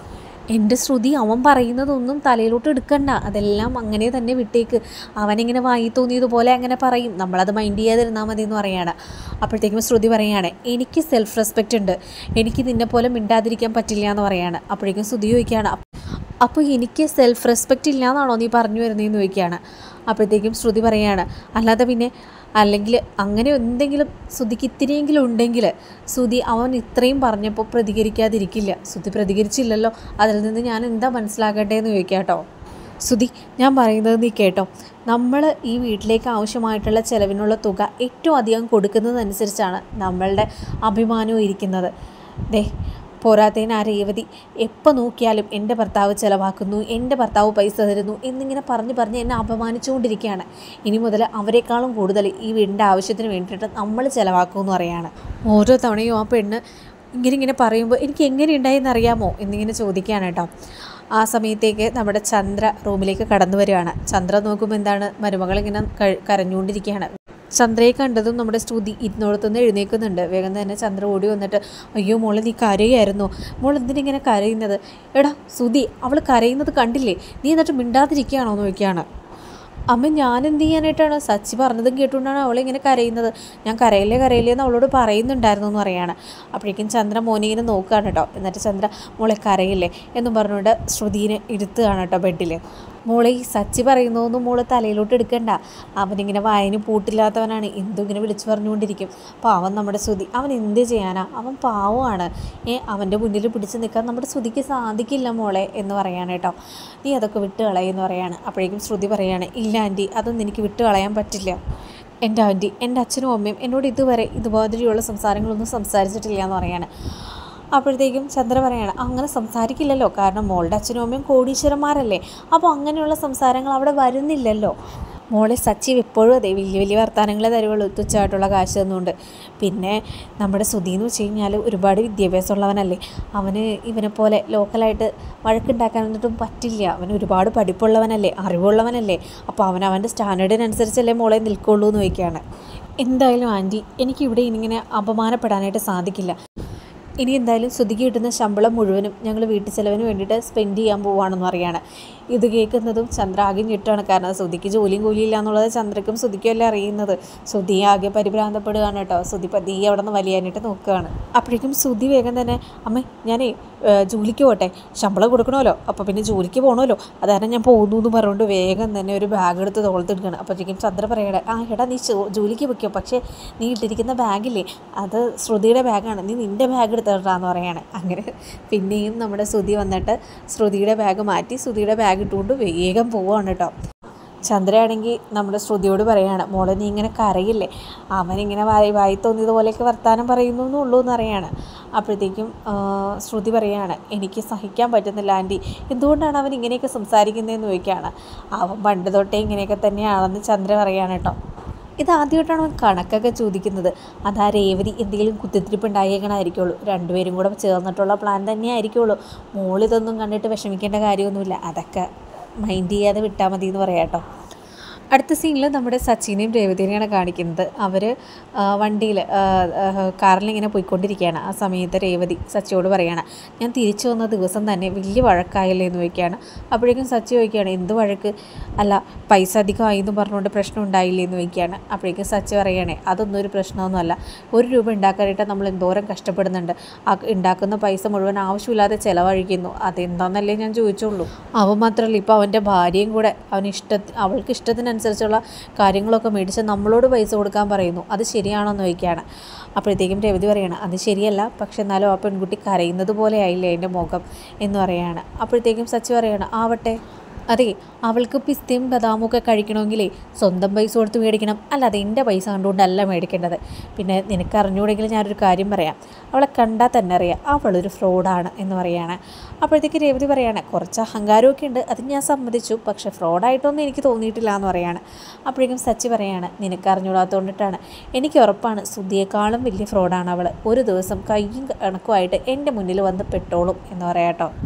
എൻ്റെ ശ്രുതി അവൻ പറയുന്നതൊന്നും തലയിലോട്ട് എടുക്കണ്ട അതെല്ലാം അങ്ങനെ തന്നെ വിട്ടേക്ക് അവനിങ്ങനെ വായി തോന്നിയതുപോലെ അങ്ങനെ പറയും നമ്മളത് മൈൻഡ് ചെയ്യാതിരുന്നാൽ മതി എന്ന് പറയാണ് അപ്പോഴത്തേക്കും ശ്രുതി പറയാണ് എനിക്ക് സെൽഫ് റെസ്പെക്റ്റ് ഉണ്ട് എനിക്ക് നിന്നെ പോലെ മിണ്ടാതിരിക്കാൻ പറ്റില്ല എന്ന് പറയാണ് അപ്പോഴേക്കും ശ്രുതി ചോദിക്കുകയാണ് അപ്പോൾ എനിക്ക് സെൽഫ് റെസ്പെക്റ്റ് ഇല്ല എന്നാണോ നീ പറഞ്ഞു വരുന്നതെന്ന് ചോദിക്കുകയാണ് അപ്പോഴത്തേക്കും ശ്രുതി പറയാണ് അല്ലാതെ പിന്നെ അല്ലെങ്കിൽ അങ്ങനെ എന്തെങ്കിലും ശ്രുതിക്ക് ഇത്തിരിയെങ്കിലും ഉണ്ടെങ്കിൽ ശ്രുതി അവൻ ഇത്രയും പറഞ്ഞപ്പോൾ പ്രതികരിക്കാതിരിക്കില്ല ശ്രുതി പ്രതികരിച്ചില്ലല്ലോ അതിൽ നിന്ന് ഞാൻ എന്താ മനസ്സിലാക്കട്ടെ എന്ന് ചോദിക്കാം കേട്ടോ ശ്രുതി ഞാൻ പറയുന്നത് നീ കേട്ടോ നമ്മൾ ഈ വീട്ടിലേക്ക് ആവശ്യമായിട്ടുള്ള ചിലവിനുള്ള തുക ഏറ്റവും അധികം കൊടുക്കുന്നതനുസരിച്ചാണ് നമ്മളുടെ അഭിമാനവും ഇരിക്കുന്നത് ദേ പോരാത്തതിന് ആ രേവതി എപ്പോൾ നോക്കിയാലും എൻ്റെ ഭർത്താവ് ചിലവാക്കുന്നു എൻ്റെ ഭർത്താവ് പൈസ തരുന്നു എന്നിങ്ങനെ പറഞ്ഞ് പറഞ്ഞ് എന്നെ അപമാനിച്ചുകൊണ്ടിരിക്കുകയാണ് ഇനി മുതൽ അവരെക്കാളും കൂടുതൽ ഈ വീടിൻ്റെ ആവശ്യത്തിന് വേണ്ടിയിട്ട് നമ്മൾ ചിലവാക്കുമെന്ന് പറയാണ് ഓരോ തവണയും ആ പെണ്ണ് ഇങ്ങനെ ഇങ്ങനെ പറയുമ്പോൾ എനിക്ക് എങ്ങനെ ഉണ്ടായെന്ന് അറിയാമോ എന്നിങ്ങനെ ചോദിക്കുകയാണ് കേട്ടോ ആ സമയത്തേക്ക് നമ്മുടെ ചന്ദ്ര റൂമിലേക്ക് കടന്നു വരികയാണ് ചന്ദ്ര നോക്കുമ്പോൾ എന്താണ് മരുമകൾ ഇങ്ങനെ കരഞ്ഞുകൊണ്ടിരിക്കുകയാണ് ചന്ദ്രയെ കണ്ടതും നമ്മുടെ സ്തുതി ഇരുന്നോടത്തുനിന്ന് എഴുന്നേൽക്കുന്നുണ്ട് വേഗം തന്നെ ചന്ദ്ര ഓടി വന്നിട്ട് അയ്യോ മോളെ നീ കരയായിരുന്നു മോൾ എന്തിനിങ്ങനെ കരയുന്നത് എടാ സുതി അവൾ കരയുന്നത് കണ്ടില്ലേ നീ എന്നിട്ട് മിണ്ടാതിരിക്കുകയാണോ എന്ന് ചോദിക്കുകയാണ് അമ്മ ഞാൻ എന്ത് ചെയ്യാനായിട്ടാണ് സച്ചി പറഞ്ഞതും കേട്ടുകൊണ്ടാണ് അവളിങ്ങനെ കരയുന്നത് ഞാൻ കരയില്ലേ കരയില്ലേ എന്ന് അവളോട് പറയുന്നുണ്ടായിരുന്നു എന്ന് പറയാണ് അപ്പോഴേക്കും ചന്ദ്ര മോനെ ഇങ്ങനെ നോക്കുകയാണ് കേട്ടോ എന്നിട്ട് ചന്ദ്ര മോളെ കരയില്ലേ എന്നും പറഞ്ഞുകൊണ്ട് ശ്രുതിനെ ഇരുത്തുകയാണ് കേട്ടോ ബെഡിൽ മോളെ ഈ സച്ചി പറയുന്നതൊന്നും മോള് തലയിലോട്ട് എടുക്കണ്ട അവനിങ്ങനെ വായന പൂട്ടില്ലാത്തവനാണ് എന്തും ഇങ്ങനെ വിളിച്ചു പറഞ്ഞുകൊണ്ടിരിക്കും പാവം നമ്മുടെ ശ്രുതി അവൻ എന്ത് ചെയ്യാനാ അവൻ പാവമാണ് ഏ അവൻ്റെ മുന്നിൽ പിടിച്ച് നിൽക്കാൻ നമ്മുടെ ശ്രുതിക്ക് സാധിക്കില്ല മോളെ എന്ന് പറയാണ് കേട്ടോ നീ അതൊക്കെ വിട്ട് കളയെന്ന് പറയാണ് അപ്പോഴേക്കും ശ്രുതി പറയാണ് ഇല്ല ആൻറ്റി അതൊന്നും എനിക്ക് വിട്ട് കളയാൻ പറ്റില്ല എൻ്റെ ആൻറ്റി എൻ്റെ അച്ഛനും അമ്മയും എന്നോട് ഇതുവരെ ഇതുമാതിരിയുള്ള സംസാരങ്ങളൊന്നും സംസാരിച്ചിട്ടില്ല എന്ന് പറയാണ് അപ്പോഴത്തേക്കും ചന്ദ്ര പറയാണ് അങ്ങനെ സംസാരിക്കില്ലല്ലോ കാരണം മോളുടെ അച്ഛനും അമ്മയും കോടീശ്വരന്മാരല്ലേ അപ്പോൾ അങ്ങനെയുള്ള സംസാരങ്ങൾ അവിടെ വരുന്നില്ലല്ലോ മോളെ സച്ചീവ് എപ്പോഴും അതെ വലിയ വലിയ വർത്തമാനങ്ങളെ തരുവുള്ളൂ തുച്ഛമായിട്ടുള്ള കാശ് തന്നുകൊണ്ട് പിന്നെ നമ്മുടെ സുധി എന്ന് വെച്ച് കഴിഞ്ഞാൽ ഒരുപാട് വിദ്യാഭ്യാസമുള്ളവനല്ലേ അവന് ഇവനെ പോലെ ലോക്കലായിട്ട് വഴക്കുണ്ടാക്കാനൊന്നും പറ്റില്ല അവൻ ഒരുപാട് പഠിപ്പുള്ളവനല്ലേ അറിവുള്ളവനല്ലേ അപ്പോൾ അവൻ അവൻ്റെ സ്റ്റാൻഡേർഡിനനുസരിച്ചല്ലേ മോളെ നിൽക്കുള്ളൂ എന്ന് ചോദിക്കുകയാണ് എന്തായാലും ആൻറ്റി എനിക്കിവിടെ ഇനിങ്ങനെ അപമാനപ്പെടാനായിട്ട് സാധിക്കില്ല ഇനി എന്തായാലും ശ്രുതിക്ക് കിട്ടുന്ന ശമ്പളം മുഴുവനും ഞങ്ങൾ വീട്ടു ചെലവിന് വേണ്ടിയിട്ട് സ്പെൻഡ് ചെയ്യാൻ പോവുകയാണെന്ന് പറയാണ് ഇത് കേൾക്കുന്നതും ചന്ദ്ര ആകെ ഞെട്ടാണ് കാരണം ശ്രുതിക്ക് ജോലിയും കൂലിയില്ല എന്നുള്ളത് ചന്ദ്രക്കും ശ്രുതിക്കും അല്ലേ അറിയുന്നത് ശ്രുതി ആകെ പരിഭ്രാന്തപ്പെടുകയാണ് കേട്ടോ ശ്രുതി പതിയെ അവിടെ നിന്ന് വലിയാനായിട്ട് നോക്കുകയാണ് അപ്പോഴേക്കും ശ്രുതി വേഗം തന്നെ അമ്മേ ഞാനേ ജോലിക്ക് പോട്ടെ ശമ്പളം കൊടുക്കണമല്ലോ അപ്പോൾ പിന്നെ ജോലിക്ക് പോകണമല്ലോ അതാരണം ഞാൻ പോകുന്നു എന്ന് പറഞ്ഞുകൊണ്ട് വേഗം തന്നെ ഒരു ബാഗ് എടുത്ത് തോളത്തെടുക്കുകയാണ് അപ്പോഴത്തേക്കും ചന്ദ്ര പറയണേ ആ എടാ നീ ജോലിക്ക് വെക്കോ പക്ഷേ നീ ഇട്ടിരിക്കുന്ന ബാഗില്ലേ അത് ശ്രുതിയുടെ ബാഗാണ് നീ നിൻ്റെ ബാഗ് എടുത്തിട്ടാന്ന് പറയാണ് അങ്ങനെ പിന്നെയും നമ്മുടെ ശ്രുതി വന്നിട്ട് ശ്രുതിയുടെ ബാഗ് മാറ്റി ശ്രുതിയുടെ ബാഗ് ഇട്ടുകൊണ്ട് വേഗം പോവുകയാണ് കേട്ടോ ചന്ദ്രയാണെങ്കിൽ നമ്മുടെ ശ്രുതിയോട് പറയാണ് മോളെ നീ ഇങ്ങനെ കരയില്ലേ അവനിങ്ങനെ വായി വായി തോന്നിയതുപോലെയൊക്കെ വർത്തമാനം പറയുന്നു എന്നുള്ളൂ എന്നറിയാണ് അപ്പോഴത്തേക്കും ശ്രുതി പറയാണ് എനിക്ക് സഹിക്കാൻ പറ്റുന്നില്ല ആൻറ്റി എന്തുകൊണ്ടാണ് അവൻ ഇങ്ങനെയൊക്കെ സംസാരിക്കുന്നതെന്ന് ചോദിക്കുകയാണ് അവൻ പണ്ട് തൊട്ടേ ഇങ്ങനെയൊക്കെ തന്നെയാണെന്ന് ചന്ദ്ര പറയാണ് കേട്ടോ ഇതാദ്യമായിട്ടാണ് അവൻ കണക്കൊക്കെ ചോദിക്കുന്നത് അതാ രേവതി എന്തെങ്കിലും കുത്തിത്തിരിപ്പ് ഉണ്ടായേക്കണമായിരിക്കുള്ളൂ രണ്ടുപേരും കൂടെ ചേർന്നിട്ടുള്ള പ്ലാൻ തന്നെ ആയിരിക്കുള്ളൂ മോളിതൊന്നും കണ്ടിട്ട് വിഷമിക്കേണ്ട കാര്യമൊന്നുമില്ല അതൊക്കെ മൈൻഡ് ചെയ്യാതെ വിട്ടാൽ മതി എന്ന് പറയാം കേട്ടോ അടുത്ത സീനിൽ നമ്മുടെ സച്ചിനെയും രേവതിനെയാണ് കാണിക്കുന്നത് അവർ വണ്ടിയിൽ കാറിലിങ്ങനെ പോയിക്കൊണ്ടിരിക്കുകയാണ് ആ സമയത്ത് രേവതി സച്ചിയോട് പറയുകയാണ് ഞാൻ തിരിച്ചു വന്ന ദിവസം തന്നെ വലിയ വഴക്കായില്ലേ എന്ന് ചോദിക്കുകയാണ് അപ്പോഴേക്കും സച്ചി ചോദിക്കുകയാണ് എന്ത് വഴക്ക് അല്ല പൈസ അധികമായി എന്ന് പറഞ്ഞുകൊണ്ട് പ്രശ്നം ഉണ്ടായില്ലേ എന്ന് ചോദിക്കുകയാണ് അപ്പോഴേക്കും സച്ചി പറയുകയാണേ അതൊന്നും ഒരു പ്രശ്നമൊന്നുമല്ല ഒരു രൂപ ഉണ്ടാക്കാനായിട്ട് നമ്മൾ എന്തോരം കഷ്ടപ്പെടുന്നുണ്ട് ആ ഉണ്ടാക്കുന്ന പൈസ മുഴുവൻ ആവശ്യമില്ലാതെ ചിലവഴിക്കുന്നു അതെന്താണെന്നല്ലേ ഞാൻ ചോദിച്ചുള്ളൂ അവൻ മാത്രമല്ല ഇപ്പോൾ അവൻ്റെ ഭാര്യയും കൂടെ അവന് ഇഷ്ട അവൾക്ക് ഇഷ്ടത്തിന് അനുസരിച്ചുള്ള കാര്യങ്ങളൊക്കെ മേടിച്ച് നമ്മളോട് പൈസ കൊടുക്കാൻ പറയുന്നു അത് ശരിയാണോ എന്ന് ചോദിക്കുകയാണ് അപ്പോഴത്തേക്കും രവതി പറയണം അത് ശരിയല്ല പക്ഷെ എന്നാലും ആ പെൺകുട്ടി കരയുന്നത് പോലെ ആയില്ലേ എൻ്റെ മുഖം എന്ന് പറയാണ് അപ്പോഴത്തേക്കും സച്ചി പറയണം ആവട്ടെ അതെ അവൾക്ക് പിസ്തയും ബദാമും ഒക്കെ കഴിക്കണമെങ്കിലേ സ്വന്തം പൈസ കൊടുത്ത് മേടിക്കണം അല്ലാതെ എൻ്റെ പൈസ കണ്ടുകൊണ്ടല്ല മേടിക്കേണ്ടത് പിന്നെ നിനക്ക് അറിഞ്ഞുകൂടെങ്കിൽ ഞാനൊരു കാര്യം പറയാം അവളെ കണ്ടാൽ തന്നെ അറിയാം അവളൊരു ഫ്രോഡാണ് എന്ന് പറയാണ് അപ്പോഴത്തേക്ക് രേവതി പറയാണ് കുറച്ച് അഹങ്കാരമൊക്കെ ഉണ്ട് അത് ഞാൻ സമ്മതിച്ചു പക്ഷേ ഫ്രോഡായിട്ടൊന്നും എനിക്ക് തോന്നിയിട്ടില്ല എന്ന് പറയാണ് അപ്പോഴേക്കും സച്ചി പറയാണ് നിനക്ക് അറിഞ്ഞുകൂടാത്തതുകൊണ്ടിട്ടാണ് എനിക്ക് ഉറപ്പാണ് സുധിയേക്കാളും വലിയ ഫ്രോഡാണ് അവൾ ഒരു ദിവസം കയ്യും കണക്കുമായിട്ട് എൻ്റെ മുന്നിൽ വന്ന് പെട്ടോളും എന്ന് പറയാട്ടോ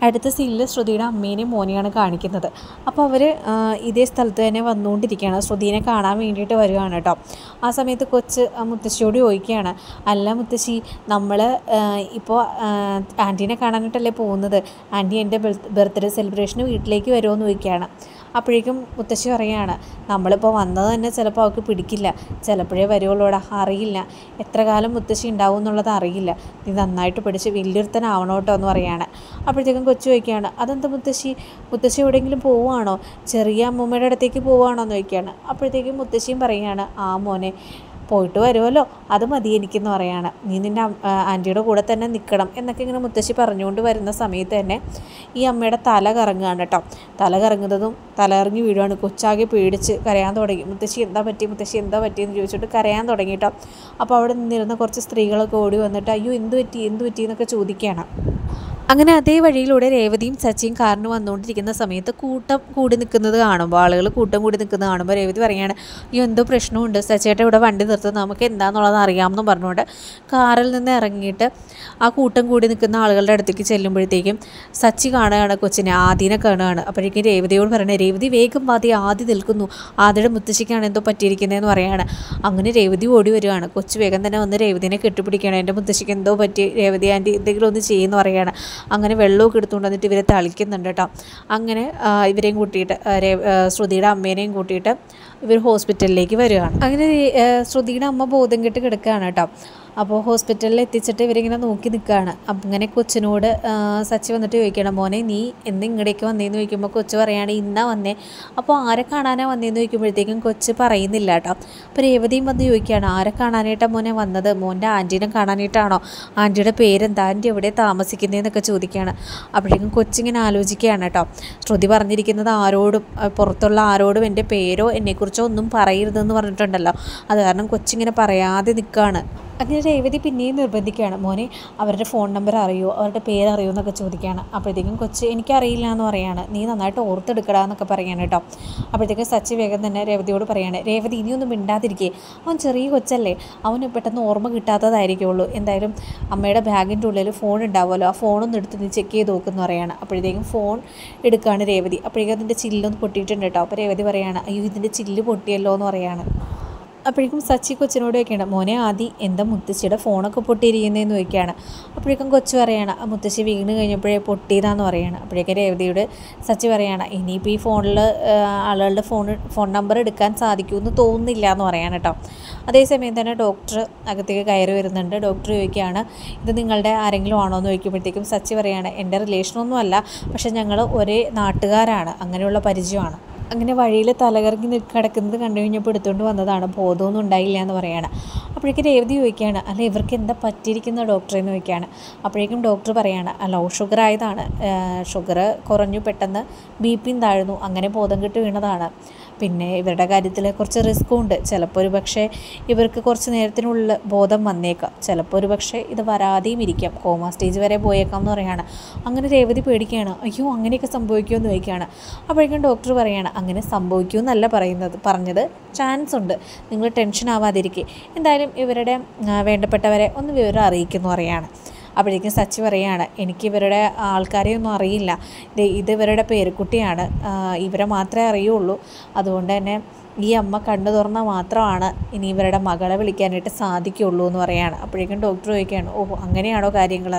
അടുത്ത സീനിൽ ശ്രുതിയുടെ അമ്മേനെയും മോനെയാണ് കാണിക്കുന്നത് അപ്പോൾ അവർ ഇതേ സ്ഥലത്ത് തന്നെ വന്നുകൊണ്ടിരിക്കുകയാണ് ശ്രുതിനെ കാണാൻ വേണ്ടിയിട്ട് വരികയാണ് കേട്ടോ ആ സമയത്ത് കൊച്ച് ആ മുത്തശ്ശിയോട് ചോദിക്കുകയാണ് അല്ല മുത്തശ്ശി നമ്മൾ ഇപ്പോൾ ആൻറ്റീനെ കാണാനായിട്ടല്ലേ പോകുന്നത് ആൻറ്റി എൻ്റെ ബർത്ത്ഡേ സെലിബ്രേഷന് വീട്ടിലേക്ക് വരുമോ എന്ന് ചോദിക്കുകയാണ് അപ്പോഴേക്കും മുത്തശ്ശി പറയുകയാണ് നമ്മളിപ്പോൾ വന്നത് തന്നെ ചിലപ്പോൾ അവൾക്ക് പിടിക്കില്ല ചിലപ്പോഴേ വരുവുള്ളൂടാ അറിയില്ല എത്ര കാലം മുത്തശ്ശി ഉണ്ടാവും എന്നുള്ളത് അറിയില്ല നീ നന്നായിട്ട് പഠിച്ച് വലിയൊരുത്തനാവണം കേട്ടോ എന്ന് പറയാണ് അപ്പോഴത്തേക്കും കൊച്ചു ചോദിക്കുകയാണ് അതെന്താ മുത്തശ്ശി മുത്തശ്ശി എവിടെയെങ്കിലും പോവുകയാണോ ചെറിയ അമ്മൂമ്മയുടെ അടുത്തേക്ക് പോവുകയാണോ എന്ന് ചോദിക്കുകയാണ് അപ്പോഴത്തേക്കും മുത്തശ്ശിയും പറയുകയാണ് ആ മോനെ പോയിട്ട് വരുമല്ലോ അത് മതി എനിക്കെന്ന് പറയാണ് നീ നിൻ്റെ ആൻറ്റിയുടെ കൂടെ തന്നെ നിൽക്കണം എന്നൊക്കെ ഇങ്ങനെ മുത്തശ്ശി പറഞ്ഞുകൊണ്ട് വരുന്ന സമയത്ത് തന്നെ ഈ അമ്മയുടെ തല കറങ്ങുകയാണ് കേട്ടോ തല കറങ്ങുന്നതും തലകറങ്ങി വീഴുകയാണ് കൊച്ചാകെ പേടിച്ച് കരയാൻ തുടങ്ങി മുത്തശ്ശി എന്താ പറ്റി മുത്തശ്ശി എന്താ പറ്റിയെന്ന് ചോദിച്ചിട്ട് കരയാൻ തുടങ്ങി കേട്ടോ അപ്പോൾ അവിടെ നിന്നിരുന്ന കുറച്ച് സ്ത്രീകളൊക്കെ ഓടി വന്നിട്ട് അയ്യോ എന്ത് പറ്റി എന്ത് പറ്റി എന്നൊക്കെ ചോദിക്കുകയാണ് അങ്ങനെ അതേ വഴിയിലൂടെ രേവതിയും സച്ചിയും കാറിന് വന്നുകൊണ്ടിരിക്കുന്ന സമയത്ത് കൂട്ടം കൂടി നിൽക്കുന്നത് കാണുമ്പോൾ ആളുകൾ കൂട്ടം കൂടി നിൽക്കുന്നത് കാണുമ്പോൾ രേവതി പറയുകയാണ് ഈ എന്തോ പ്രശ്നമുണ്ട് സച്ചിയേട്ട ഇവിടെ വണ്ടി നിർത്തുന്നത് നമുക്ക് എന്താണെന്നുള്ളത് അറിയാമെന്ന് പറഞ്ഞുകൊണ്ട് കാറിൽ നിന്ന് ഇറങ്ങിയിട്ട് ആ കൂട്ടം കൂടി നിൽക്കുന്ന ആളുകളുടെ അടുത്തേക്ക് ചെല്ലുമ്പോഴത്തേക്കും സച്ചി കാണുകയാണ് കൊച്ചിനെ ആദ്യനെ കാണുകയാണ് അപ്പോഴേക്കും രേവതിയോട് പറയണേ രേവതി വേഗം ആദ്യ ആദ്യം നിൽക്കുന്നു ആദ്യയുടെ മുത്തശ്ശിക്കാണ് എന്തോ പറ്റിയിരിക്കുന്നതെന്ന് പറയാണ് അങ്ങനെ രേവതി ഓടി വരികയാണ് കൊച്ചു വേഗം തന്നെ വന്ന് രേവതിനെ കെട്ടിപ്പിടിക്കുകയാണ് എൻ്റെ മുത്തശ്ശിക്ക് എന്തോ പറ്റി രേവതി ആൻറ്റി എന്തെങ്കിലും ഒന്ന് ചെയ്യുമെന്ന് പറയുകയാണ് അങ്ങനെ വെള്ളമൊക്കെ എടുത്തുകൊണ്ട് വന്നിട്ട് ഇവരെ തളിക്കുന്നുണ്ട് കേട്ടോ അങ്ങനെ ആ, ഇവരെയും കൂട്ടിയിട്ട് ആ, രേ- ആ, ശ്രുതിയുടെ അമ്മേനെയും കൂട്ടിയിട്ട് ഇവർ ഹോസ്പിറ്റലിലേക്ക് വരികയാണ് അങ്ങനെ ആ, ശ്രുതിയുടെ അമ്മ ബോധം കെട്ട് കിടക്കുകയാണ് കേട്ടോ അപ്പോൾ ഹോസ്പിറ്റലിൽ എത്തിച്ചിട്ട് ഇവരിങ്ങനെ നോക്കി നിൽക്കുകയാണ് അപ്പം ഇങ്ങനെ കൊച്ചിനോട് ആ, സച്ചി വന്നിട്ട് ചോദിക്കണം മോനെ നീ എന്ന് ഇങ്ങടേക്ക് വന്നേന്ന് ചോദിക്കുമ്പോൾ കൊച്ച് പറയാണ് ഇന്നാ വന്നേ അപ്പോൾ ആരെ കാണാനാണ് വന്നേന്ന് ചോദിക്കുമ്പോഴത്തേക്കും കൊച്ച് പറയുന്നില്ല കേട്ടോ അപ്പോൾ രേവതിയും വന്ന് ചോദിക്കുകയാണ് ആരെ കാണാനായിട്ടാണ് മോനെ വന്നത് മോൻ്റെ ആൻറ്റീനെ കാണാനായിട്ടാണോ ആൻറ്റിയുടെ പേരെന്താ ആൻറ്റി എവിടെ താമസിക്കുന്നതെന്നൊക്കെ ചോദിക്കുകയാണ് അപ്പോഴേക്കും കൊച്ചിങ്ങനെ ആലോചിക്കുകയാണ് കേട്ടോ ശ്രുതി പറഞ്ഞിരിക്കുന്നത് ആരോടും ആ, പുറത്തുള്ള ആരോടും എൻ്റെ പേരോ എന്നെക്കുറിച്ചോ ഒന്നും പറയരുതെന്ന് പറഞ്ഞിട്ടുണ്ടല്ലോ അത് കാരണം കൊച്ചിങ്ങനെ പറയാതെ നിൽക്കുകയാണ് അങ്ങനെ രേവതി പിന്നെയും നിർബന്ധിക്കുകയാണ് മോനെ അവരുടെ ഫോൺ നമ്പർ അറിയോ അവരുടെ പേര് അറിയോ എന്നൊക്കെ ചോദിക്കുകയാണ് അപ്പോഴത്തേക്കും കൊച്ച് എനിക്കറിയില്ല എന്ന് പറയാണ് നീ നന്നായിട്ട് ഓർത്തെടുക്കടാ എന്നൊക്കെ പറയാണ് കേട്ടോ അപ്പോഴത്തേക്കും സച്ചി വേഗം തന്നെ രേവതിയോട് പറയാണ് രേവതി ഇനിയൊന്നും മിണ്ടാതിരിക്കേ അവൻ ചെറിയ കൊച്ചല്ലേ അവന് പെട്ടെന്ന് ഓർമ്മ കിട്ടാത്തതായിരിക്കുള്ളൂ എന്തായാലും അമ്മയുടെ ബാഗിൻ്റെ ഉള്ളിൽ ഫോൺ ഉണ്ടാവുമല്ലോ ആ ഫോണൊന്ന് എടുത്ത് നീ ചെക്ക് ചെയ്ത് നോക്കുമെന്ന് പറയാണ് അപ്പോഴത്തേക്കും ഫോൺ എടുക്കുകയാണ് രേവതി അപ്പോഴേക്കും അതിൻ്റെ ചില്ലൊന്ന് പൊട്ടിയിട്ടുണ്ട് കേട്ടോ അപ്പോൾ രേവതി പറയാണ് അയ്യോ ഇതിൻ്റെ ചില്ല് പൊട്ടിയല്ലോ എന്ന് പറയാണ് അപ്പോഴേക്കും സച്ചി കൊച്ചിനോട് ചോദിക്കുകയാണ് മോനെ ആദി എന്താ മുത്തശ്ശിയുടെ ഫോണൊക്കെ പൊട്ടിയിരിക്കുന്നതെന്ന് ചോദിക്കുകയാണ് അപ്പോഴേക്കും കൊച്ചു പറയാണ് ആ മുത്തശ്ശി വീണ് കഴിഞ്ഞപ്പോഴേ പൊട്ടിയതാന്ന് പറയാണ് അപ്പോഴേക്കും രേവതിയോട് സച്ചി പറയാണ് ഇനിയിപ്പോൾ ഈ ഫോണിൽ ആളുകളുടെ ഫോൺ ഫോൺ നമ്പർ എടുക്കാൻ സാധിക്കുമെന്ന് തോന്നുന്നില്ല എന്ന് പറയാണ് കേട്ടോ അതേസമയം തന്നെ ഡോക്ടർ അകത്തേക്ക് കയറി വരുന്നുണ്ട് ഡോക്ടർ ചോദിക്കുകയാണ് ഇത് നിങ്ങളുടെ ആരെങ്കിലും ആണോ എന്ന് ചോദിക്കുമ്പോഴത്തേക്കും സച്ചി പറയാണ് എൻ്റെ റിലേഷനൊന്നും അല്ല പക്ഷേ ഞങ്ങൾ ഒരേ നാട്ടുകാരാണ് അങ്ങനെയുള്ള പരിചയമാണ് അങ്ങനെ വഴിയിൽ തലകറങ്ങി നിൽക്ക കിടക്കുന്നത് കണ്ടു കഴിഞ്ഞപ്പോൾ എടുത്തുകൊണ്ട് വന്നതാണ് ബോധമൊന്നും ഉണ്ടായില്ല എന്ന് പറയാണ് അപ്പോഴേക്കും രേവതി ചോദിക്കുകയാണ് അല്ല ഇവർക്ക് എന്താ പറ്റിയിരിക്കുന്ന ഡോക്ടറെ എന്ന് ചോദിക്കുകയാണ് അപ്പോഴേക്കും ഡോക്ടർ പറയാണ് ലോ ഷുഗർ ആയതാണ് ഷുഗർ കുറഞ്ഞു പെട്ടെന്ന് ബി പിയും താഴ്ന്നു അങ്ങനെ ബോധം കെട്ട് വീണതാണ് പിന്നെ ഇവരുടെ കാര്യത്തിൽ കുറച്ച് റിസ്ക്കും ഉണ്ട് ചിലപ്പോൾ ഒരു പക്ഷേ ഇവർക്ക് കുറച്ച് നേരത്തിനുള്ളിൽ ബോധം വന്നേക്കാം ചിലപ്പോൾ ഒരു പക്ഷേ ഇത് വരാതെയും ഇരിക്കാം കോമ സ്റ്റേജ് വരെ പോയേക്കാം എന്ന് പറയാണ് അങ്ങനെ രേവതി പേടിക്കുകയാണ് അയ്യോ അങ്ങനെയൊക്കെ സംഭവിക്കുമെന്ന് ചോദിക്കുകയാണ് അപ്പോഴേക്കും ഡോക്ടർ പറയാണ് അങ്ങനെ സംഭവിക്കുമെന്നല്ല പറയുന്നത് പറഞ്ഞത് ചാൻസ് ഉണ്ട് നിങ്ങൾ ടെൻഷൻ ആവാതിരിക്കുക എന്തായാലും ഇവരുടെ ആ, വേണ്ടപ്പെട്ടവരെ ഒന്ന് വിവരം അറിയിക്കുന്നു പറയാണ് അപ്പോഴേക്കും സച്ചി പറയാണ് എനിക്ക് ഇവരുടെ ആൾക്കാരെയൊന്നും അറിയില്ല ഇത് ഇത് ഇവരുടെ പേരക്കുട്ടിയാണ് ആ, ഇവരെ മാത്രമേ അറിയുള്ളൂ അതുകൊണ്ട് തന്നെ ഈ അമ്മ കണ്ണു തുറന്നാൽ മാത്രമാണ് ഇനി ഇവരുടെ മകളെ വിളിക്കാനായിട്ട് സാധിക്കുള്ളൂ എന്ന് പറയാണ് അപ്പോഴേക്കും ഡോക്ടർ ചോദിക്കുകയാണ് ഓ അങ്ങനെയാണോ കാര്യങ്ങൾ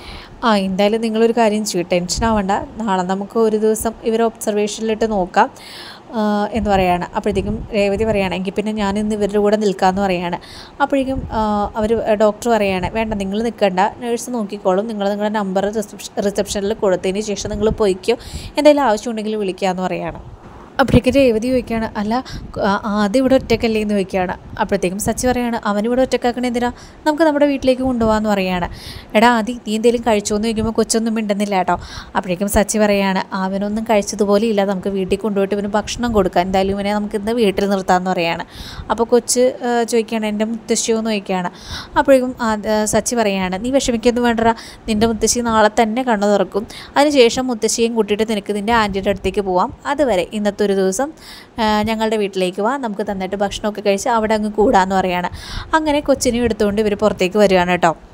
ആ എന്തായാലും നിങ്ങളൊരു കാര്യം ചെയ്യും ടെൻഷൻ ആവണ്ട നാളെ നമുക്ക് ഒരു ദിവസം ഇവരെ ഒബ്സർവേഷനിലിട്ട് നോക്കാം ആ, എന്ന് പറയാണ് അപ്പോഴത്തേക്കും രേവതി പറയാണ് എങ്കിൽ പിന്നെ ഞാൻ ഇന്ന് ഇവരുടെ കൂടെ നിൽക്കാമെന്ന് പറയാണ് അപ്പോഴേക്കും അവർ ഡോക്ടർ പറയാണ് വേണ്ട നിങ്ങൾ നിൽക്കണ്ട നേഴ്സ് നോക്കിക്കോളും നിങ്ങൾ നിങ്ങളുടെ നമ്പർ റിസപ്ഷൻ റിസപ്ഷനിൽ കൊടുത്തതിന് ശേഷം നിങ്ങൾ പോയിക്കോ എന്തെങ്കിലും ആവശ്യമുണ്ടെങ്കിൽ വിളിക്കാമെന്ന് പറയാണ് അപ്പോഴേക്കും രേവതി ചോദിക്കുകയാണ് അല്ല ആ, ആദ്യം ഇവിടെ ഒറ്റക്കല്ലേ എന്ന് ചോദിക്കുകയാണ് അപ്പോഴത്തേക്കും സച്ചി പറയാണ് അവനിവിടെ ഒറ്റക്കാക്കണേ എന്തിനാ നമുക്ക് നമ്മുടെ വീട്ടിലേക്ക് കൊണ്ടുപോകാമെന്ന് പറയാണ് എടാ ആദ്യം നീ എന്തെങ്കിലും കഴിച്ചോ എന്ന് ചോദിക്കുമ്പോൾ കൊച്ചൊന്നും മിണ്ടുന്നില്ല കേട്ടോ അപ്പോഴേക്കും സച്ചി പറയാണ് അവനൊന്നും കഴിച്ചതുപോലെ ഇല്ല നമുക്ക് വീട്ടിൽ കൊണ്ടുപോയിട്ട് ഇവന് ഭക്ഷണം കൊടുക്കാം എന്തായാലും ഇവനെ നമുക്ക് ഇന്ന് വീട്ടിൽ നിർത്താമെന്ന് പറയാണ് അപ്പോൾ കൊച്ച് ആ, ചോദിക്കുകയാണ് എൻ്റെ മുത്തശ്ശിയോ എന്ന് ചോദിക്കുകയാണ് അപ്പോഴേക്കും ആ, ആ, സച്ചി പറയാണ് നീ വിഷമിക്കൊന്നും വേണ്ടടാ നിൻ്റെ മുത്തശ്ശി നാളെ തന്നെ കണ്ണു തുറക്കും അതിനുശേഷം മുത്തശ്ശിയും കൂട്ടിയിട്ട് നിനക്ക് നിൻ്റെ ആൻറ്റിയുടെ അടുത്തേക്ക് പോവാം അതുവരെ ഇന്നത്തെ ഒരു ദിവസം ആ, ഞങ്ങളുടെ വീട്ടിലേക്ക് വാ നമുക്ക് തന്നിട്ട് ഭക്ഷണമൊക്കെ കഴിച്ച് അവിടെ അങ്ങ് കൂടാന്ന് പറയാണ് അങ്ങനെ കൊച്ചിനെയും എടുത്തുകൊണ്ട് ഇവർ പുറത്തേക്ക് വരികയാണ് കേട്ടോ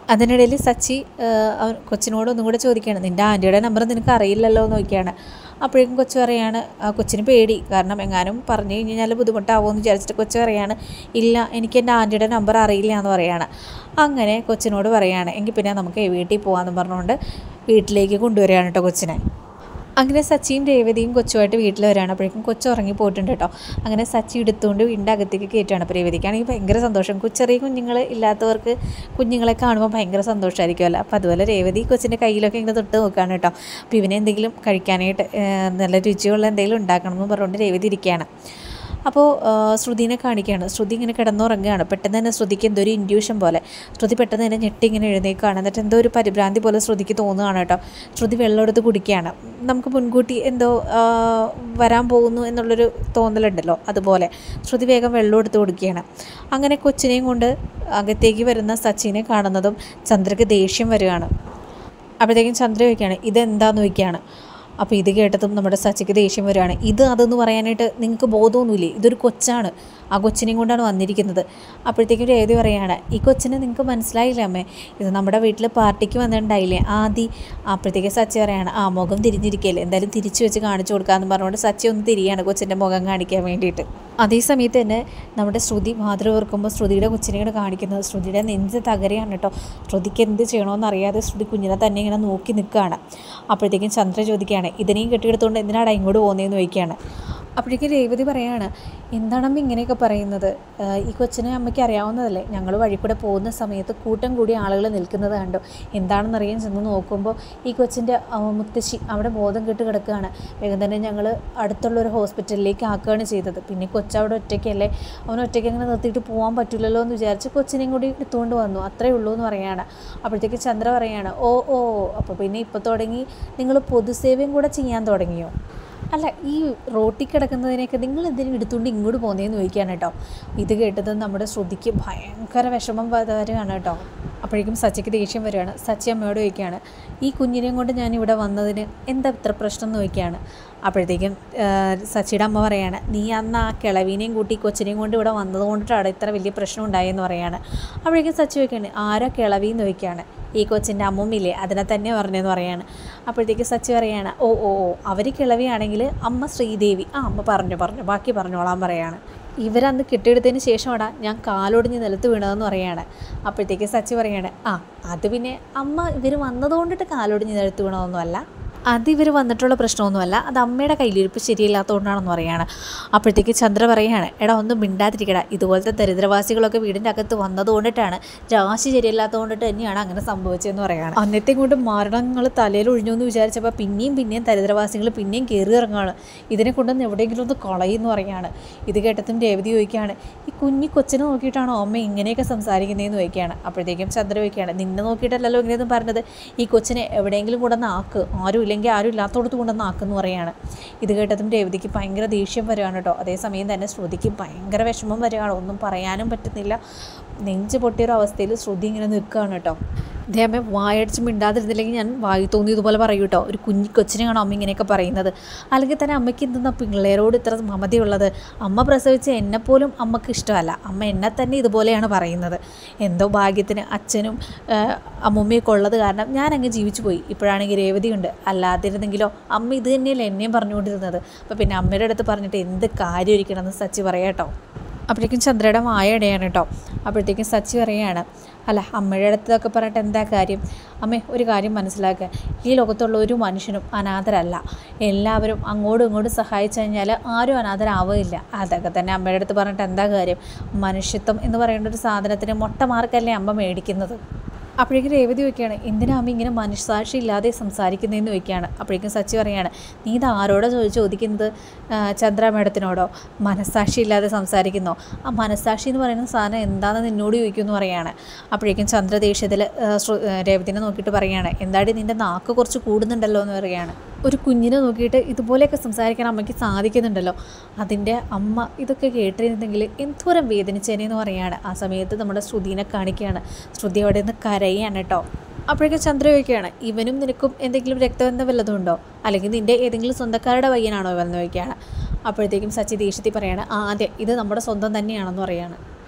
അതിനിടയിൽ സച്ചി അവൻ കൊച്ചിനോട് ഒന്നും കൂടെ ചോദിക്കുകയാണ് നിൻ്റെ ആൻറ്റിയുടെ നമ്പർ നിനക്ക് അറിയില്ലല്ലോ എന്ന് നോക്കിയാണ് അപ്പോഴേക്കും കൊച്ചു പറയാണ് ആ കൊച്ചിന് പേടി കാരണം എങ്ങാനും പറഞ്ഞു കഴിഞ്ഞാൽ ബുദ്ധിമുട്ടാവുമോ എന്ന് വിചാരിച്ചിട്ട് കൊച്ചു പറയാണ് ഇല്ല എനിക്ക് എൻ്റെ ആൻറ്റിയുടെ നമ്പർ അറിയില്ല എന്ന് പറയാണ് അങ്ങനെ കൊച്ചിനോട് പറയാണ് എങ്കിൽ പിന്നെ നമുക്ക് വീട്ടിൽ പോകാമെന്ന് പറഞ്ഞുകൊണ്ട് വീട്ടിലേക്ക് കൊണ്ടുവരികയാണ് കേട്ടോ കൊച്ചിനെ അങ്ങനെ സച്ചിയും രേവതിയും കൊച്ചുമായിട്ട് വീട്ടിൽ വരികയാണ് അപ്പോഴേക്കും കൊച്ചു ഉറങ്ങി പോയിട്ടുണ്ട് കേട്ടോ അങ്ങനെ സച്ചി എടുത്തുകൊണ്ട് വീടിൻ്റെ അകത്തേക്ക് കയറ്റുകയാണ് അപ്പോൾ രേവതിക്കാണെങ്കിൽ ഭയങ്കര സന്തോഷം കു- ചെറിയ കുഞ്ഞുങ്ങൾ ഇല്ലാത്തവർക്ക് കുഞ്ഞുങ്ങളെ കാണുമ്പോൾ ഭയങ്കര സന്തോഷമായിരിക്കുമല്ലോ അപ്പോൾ അതുപോലെ രേവതി കൊച്ചിൻ്റെ കയ്യിലൊക്കെ ഇങ്ങനെ തൊട്ട് നോക്കുകയാണ് കേട്ടോ അപ്പോൾ ഇവനെ എന്തെങ്കിലും കഴിക്കാനായിട്ട് ഏഹ്, നല്ല രുചിയുള്ള എന്തെങ്കിലും ഉണ്ടാക്കണം എന്ന് പറഞ്ഞുകൊണ്ട് രേവതി ഇരിക്കുകയാണ് അപ്പോൾ ആ, ശ്രുതിനെ കാണിക്കുകയാണ് ശ്രുതി ഇങ്ങനെ കിടന്നുറങ്ങുകയാണ് പെട്ടെന്ന് തന്നെ ശ്രുതിക്ക് എന്തോ ഒരു ഇൻഡ്യൂഷൻ പോലെ ശ്രുതി പെട്ടെന്ന് തന്നെ ഞെട്ടി ഇങ്ങനെ എഴുന്നേൽക്കുകയാണ് എന്നിട്ട് എന്തോ ഒരു പരിഭ്രാന്തി പോലെ ശ്രുതിക്ക് തോന്നുകയാണ് കേട്ടോ ശ്രുതി വെള്ളം എടുത്ത് കുടിക്കുകയാണ് നമുക്ക് മുൻകൂട്ടി എന്തോ ആ, വരാൻ പോകുന്നു എന്നുള്ളൊരു തോന്നലുണ്ടല്ലോ അതുപോലെ ശ്രുതി വേഗം വെള്ളം എടുത്ത് കുടിക്കുകയാണ് അങ്ങനെ കൊച്ചിനെയും കൊണ്ട് അകത്തേക്ക് വരുന്ന സച്ചിനെ കാണുന്നതും ചന്ദ്രക്ക് ദേഷ്യം വരികയാണ് അപ്പോഴത്തേക്കും ചന്ദ്ര ചോദിക്കുകയാണ് ഇതെന്താന്ന് ചോദിക്കുകയാണ് അപ്പോൾ ഇത് കേട്ടതും നമ്മുടെ സച്ചിക്ക് ദേഷ്യം വരികയാണ് ഇത് അതെന്ന് പറയാനായിട്ട് നിങ്ങൾക്ക് ബോധമൊന്നുമില്ലേ ഇതൊരു കൊച്ചാണ് ആ കൊച്ചിനെയും കൊണ്ടാണ് വന്നിരിക്കുന്നത് അപ്പോഴത്തേക്കും രേവതി പറയുകയാണ് ഈ കൊച്ചിനെ നിങ്ങൾക്ക് മനസ്സിലായില്ല അമ്മേ ഇത് നമ്മുടെ വീട്ടിൽ പാർട്ടിക്ക് വന്നിട്ടുണ്ടായില്ലേ ആദി അപ്പോഴത്തേക്ക് സച്ചി പറയാണ് ആ മുഖം തിരിഞ്ഞിരിക്കുകയല്ലേ എന്തായാലും തിരിച്ചു വെച്ച് കാണിച്ചു കൊടുക്കാമെന്ന് പറഞ്ഞുകൊണ്ട് സച്ചി ഒന്ന് തിരിയാണ് കൊച്ചിൻ്റെ മുഖം കാണിക്കാൻ വേണ്ടിയിട്ട് അതേ സമയത്ത് തന്നെ നമ്മുടെ ശ്രുതി മാതൃ ഓർക്കുമ്പോൾ ശ്രുതിയുടെ കൊച്ചിനെയാണ് കാണിക്കുന്നത് ശ്രുതിയുടെ നെഞ്ച് തകരയാണ് കേട്ടോ ശ്രുതിക്ക് എന്ത് ചെയ്യണമെന്ന് അറിയാതെ ശ്രുതി കുഞ്ഞിനെ തന്നെ ഇങ്ങനെ നോക്കി നിൽക്കുകയാണ് അപ്പോഴത്തേക്കും ചന്ദ്ര ചോദിക്കുകയാണ് ഇതിനെയും കെട്ടിയെടുത്തുകൊണ്ട് എന്തിനാണ് ഇങ്ങോട്ട് പോകുന്നതെന്ന് ചോദിക്കുകയാണ് അപ്പോഴേക്കും രേവതി പറയാണ് എന്താണമ്മ ഇങ്ങനെയൊക്കെ പറയുന്നത് ആഹ് ഈ കൊച്ചിനെ അമ്മയ്ക്ക് അറിയാവുന്നതല്ലേ ഞങ്ങൾ വഴി കൂടെ പോകുന്ന സമയത്ത് കൂട്ടം കൂടി ആളുകൾ നിൽക്കുന്നത് കണ്ടു എന്താണെന്നറിയാൻ ചെന്ന് നോക്കുമ്പോൾ ഈ കൊച്ചിൻ്റെ മുത്തശ്ശി അവിടെ ബോധം കെട്ട് കിടക്കുകയാണ് വേഗം തന്നെ ഞങ്ങൾ അടുത്തുള്ള ഒരു ഹോസ്പിറ്റലിലേക്ക് ആക്കുകയാണ് ചെയ്തത് പിന്നെ കൊച്ചവിടെ ഒറ്റയ്ക്കല്ലേ അവൻ ഒറ്റയ്ക്ക് അങ്ങനെ നിർത്തിയിട്ട് പോകാൻ പറ്റില്ലല്ലോ എന്ന് വിചാരിച്ച് കൊച്ചിനെയും കൂടി എടുത്തുകൊണ്ട് വന്നു അത്രേ ഉള്ളൂ എന്ന് പറയാണ് അപ്പോഴത്തേക്ക് ചന്ദ്ര പറയാണ് ഓ ഓ അപ്പോൾ പിന്നെ ഇപ്പോൾ തുടങ്ങി നിങ്ങൾ പൊതുസേവയും കൂടെ ചെയ്യാൻ തുടങ്ങിയോ അല്ല ഈ റോട്ടിൽ കിടക്കുന്നതിനെയൊക്കെ നിങ്ങൾ എന്തിനും എടുത്തുകൊണ്ട് ഇങ്ങോട്ട് പോകുന്നതെന്ന് ചോദിക്കുകയാണ് കേട്ടോ ഇത് കേട്ടത് നമ്മുടെ ശ്രുതിക്ക് ഭയങ്കര വിഷമം വ- വരികയാണ് കേട്ടോ അപ്പോഴേക്കും സച്ചിക്ക് ദേഷ്യം വരികയാണ് സച്ചി അമ്മയോട് ചോദിക്കുകയാണ് ഈ കുഞ്ഞിനെയും കൊണ്ട് ഞാൻ ഇവിടെ വന്നതിന് എന്താ ഇത്ര പ്രശ്നം എന്ന് ചോദിക്കുകയാണ് അപ്പോഴത്തേക്കും ആ, സച്ചിയുടെ അമ്മ പറയാണ് നീ അന്ന് ആ കിളവീനെയും കൂട്ടി ഈ കൊച്ചിനെയും കൊണ്ട് ഇവിടെ വന്നത് കൊണ്ടിട്ടാണ് ഇത്ര വലിയ പ്രശ്നം ഉണ്ടായെന്ന് പറയാണ് അപ്പോഴേക്കും സച്ചി ചോദിക്കുകയാണ് ആരാ കിളവി എന്ന് ചോദിക്കുകയാണ് ഈ കൊച്ചിൻ്റെ അമ്മൂമ്മയില്ലേ അതിനെ തന്നെ പറഞ്ഞതെന്ന് പറയാണ് അപ്പോഴത്തേക്ക് സച്ചി പറയാണ് ഓ ഓ ഓ അവർ കിളവിയാണെങ്കിൽ അമ്മ ശ്രീദേവി ആ അമ്മ പറഞ്ഞു പറഞ്ഞു ബാക്കി പറഞ്ഞോളാൻ പറയാണ് ഇവരന്ന് കെട്ടിയെടുത്തതിന് ശേഷമാടാ ഞാൻ കാലൊടിഞ്ഞ് നിലത്ത് വീണതെന്ന് പറയാണ് അപ്പോഴത്തേക്ക് സച്ചി പറയാണ് ആ അത് പിന്നെ അമ്മ ഇവർ വന്നതുകൊണ്ടിട്ട് കാലൊടിഞ്ഞ് നിലത്ത് വീണതൊന്നും അല്ല അത് ഇവർ വന്നിട്ടുള്ള പ്രശ്നമൊന്നുമല്ല അത് അമ്മയുടെ കയ്യിലിരിപ്പ് ശരിയില്ലാത്തതുകൊണ്ടാണെന്ന് പറയാണ് അപ്പോഴത്തേക്ക് ചന്ദ്ര പറയാണ് എടാ ഒന്നും മിണ്ടാതിരിക്കടാ ഇതുപോലത്തെ ദരിദ്രവാസികളൊക്കെ വീടിൻ്റെ അകത്ത് വന്നതുകൊണ്ടിട്ടാണ് രാശി ശരിയല്ലാത്തതുകൊണ്ടിട്ട് തന്നെയാണ് അങ്ങനെ സംഭവിച്ചതെന്ന് പറയാണ് അന്നത്തെ കൊണ്ട് മരണങ്ങൾ തലയിൽ ഒഴിഞ്ഞു എന്ന് വിചാരിച്ചപ്പോൾ പിന്നെയും പിന്നെയും ദരിദ്രവാസികൾ പിന്നെയും കയറി ഇറങ്ങുകയാണ് ഇതിനെ കൊണ്ടൊന്ന് എവിടെയെങ്കിലും ഒന്ന് കളയുമെന്ന് പറയാണ് ഇത് കേട്ടതും രേവതി ചോദിക്കുകയാണ് ഈ കുഞ്ഞി കൊച്ചിനെ നോക്കിയിട്ടാണോ അമ്മ ഇങ്ങനെയൊക്കെ സംസാരിക്കുന്നതെന്ന് ചോദിക്കുകയാണ് അപ്പോഴത്തേക്കും ചന്ദ്ര ചോദിക്കുകയാണ് നിന്നെ നോക്കിയിട്ടല്ലല്ലോ ഇങ്ങനെയൊന്നും പറഞ്ഞത് ഈ കൊച്ചിനെ എവിടെയെങ്കിലും കൊണ്ടുവന്ന് ആക്ക് ആരും ഇല്ലെങ്കിൽ ആരും ഇല്ലാത്തടത്ത് കൊണ്ടുവന്ന് ആക്കെന്ന് പറയാണ് ഇത് കേട്ടതും രേവതിക്ക് ഭയങ്കര ദേഷ്യം വരികയാണ് കേട്ടോ അതേസമയം തന്നെ ശ്രുതിക്ക് ഭയങ്കര വിഷമം വരികയാണ് ഒന്നും പറയാനും പറ്റുന്നില്ല നെഞ്ച് പൊട്ടിയൊരു അവസ്ഥയിൽ ശ്രുതി ഇങ്ങനെ നിൽക്കുകയാണ് കേട്ടോ ദേഹമേ വായടിച്ച് മിണ്ടാതിരുന്നില്ലെങ്കിൽ ഞാൻ വായി തോന്നി ഇതുപോലെ പറയൂ കേട്ടോ ഒരു കുഞ്ഞി കൊച്ചിനെയാണോ അമ്മ ഇങ്ങനെയൊക്കെ പറയുന്നത് അല്ലെങ്കിൽ തന്നെ അമ്മയ്ക്ക് എന്തെന്നാ പിള്ളേരോട് ഇത്ര മമതയുള്ളത് അമ്മ പ്രസവിച്ച എന്നെപ്പോലും അമ്മക്ക് ഇഷ്ടമല്ല അമ്മ എന്നെ തന്നെ ഇതുപോലെയാണ് പറയുന്നത് എന്തോ ഭാഗ്യത്തിന് അച്ഛനും ആഹ്, അമ്മൂമ്മയൊക്കെ ഉള്ളത് കാരണം ഞാൻ അങ്ങ് ജീവിച്ചു പോയി ഇപ്പോഴാണെങ്കിൽ രേവതിയുണ്ട് അല്ലാതിരുന്നെങ്കിലോ അമ്മ ഇത് തന്നെയല്ലേ എന്നെയും പറഞ്ഞുകൊണ്ടിരുന്നത് അപ്പോൾ പിന്നെ അമ്മയുടെ അടുത്ത് പറഞ്ഞിട്ട് എന്ത് കാര്യം ഇരിക്കണമെന്ന് സച്ചി പറയാട്ടോ അപ്പോഴേക്കും ചന്ദ്രയുടെ വായ ഇടയാണ് കേട്ടോ അപ്പോഴത്തേക്കും സച്ചി പറയുകയാണ് അല്ല അമ്മയുടെ അടുത്തൊക്കെ പറഞ്ഞിട്ട് എന്താ കാര്യം അമ്മേ ഒരു കാര്യം മനസ്സിലാക്കുക ഈ ലോകത്തുള്ള ഒരു മനുഷ്യനും അനാഥരല്ല എല്ലാവരും അങ്ങോട്ടും ഇങ്ങോട്ടും സഹായിച്ചു കഴിഞ്ഞാൽ ആരും അനാഥരാവില്ല അതൊക്കെ തന്നെ അമ്മയുടെ അടുത്ത് പറഞ്ഞിട്ട് എന്താ കാര്യം മനുഷ്യത്വം എന്ന് പറയുന്ന ഒരു സാധനത്തിന് മൊട്ട മാർക്കല്ലേ അമ്മ മേടിക്കുന്നത് അപ്പോഴേക്കും രേവതി ചോദിക്കുകയാണ് എന്തിനാ അമ്മ ഇങ്ങനെ മനസ്സാക്ഷി ഇല്ലാതെ സംസാരിക്കുന്നതെന്ന് ചോദിക്കുകയാണ് അപ്പോഴേക്കും സച്ചി പറയാണ് നീ ഇത് ആരോടാ ചോദിച്ച് ചോദിക്കുന്നത് ആ, ചന്ദ്ര മേഡത്തിനോടോ മനസ്സാക്ഷി ഇല്ലാതെ സംസാരിക്കുന്നോ ആ മനസ്സാക്ഷി എന്ന് പറയുന്ന സാധനം എന്താണെന്ന് നിന്നോട് ചോദിക്കുമെന്ന് പറയാണ് അപ്പോഴേക്കും ചന്ദ്ര ദേഷ്യത്തിൽ രേവതിനെ നോക്കിയിട്ട് പറയാണ് എന്താടി നിൻ്റെ നാക്ക് കുറച്ച് കൂടുന്നുണ്ടല്ലോ എന്ന് പറയുകയാണ് ഒരു കുഞ്ഞിനെ നോക്കിയിട്ട് ഇതുപോലെയൊക്കെ സംസാരിക്കാൻ അമ്മയ്ക്ക് സാധിക്കുന്നുണ്ടല്ലോ അതിൻ്റെ അമ്മ ഇതൊക്കെ കേട്ടിരുന്നെങ്കിൽ എന്തോരം വേദനിച്ചേനെന്ന് പറയാണ് ആ സമയത്ത് നമ്മുടെ ശ്രുതിനെ കാണിക്കുകയാണ് ശ്രുതി അവിടെ നിന്ന് കരയാണ് കേട്ടോ അപ്പോഴേക്കും ചന്ദ്ര ചോദിക്കുകയാണ് ഇവനും നിനക്കും എന്തെങ്കിലും രക്തബന്ധം വല്ലതും ഉണ്ടോ അല്ലെങ്കിൽ നിൻ്റെ ഏതെങ്കിലും സ്വന്തക്കാരുടെ പയ്യനാണോ ഇവൻ എന്ന് ചോദിക്കുകയാണ് അപ്പോഴത്തേക്കും സച്ചി ദേഷ്യത്തിൽ പറയാണ് ആ അതെ ഇത് നമ്മുടെ സ്വന്തം തന്നെയാണെന്ന് പറയാണ്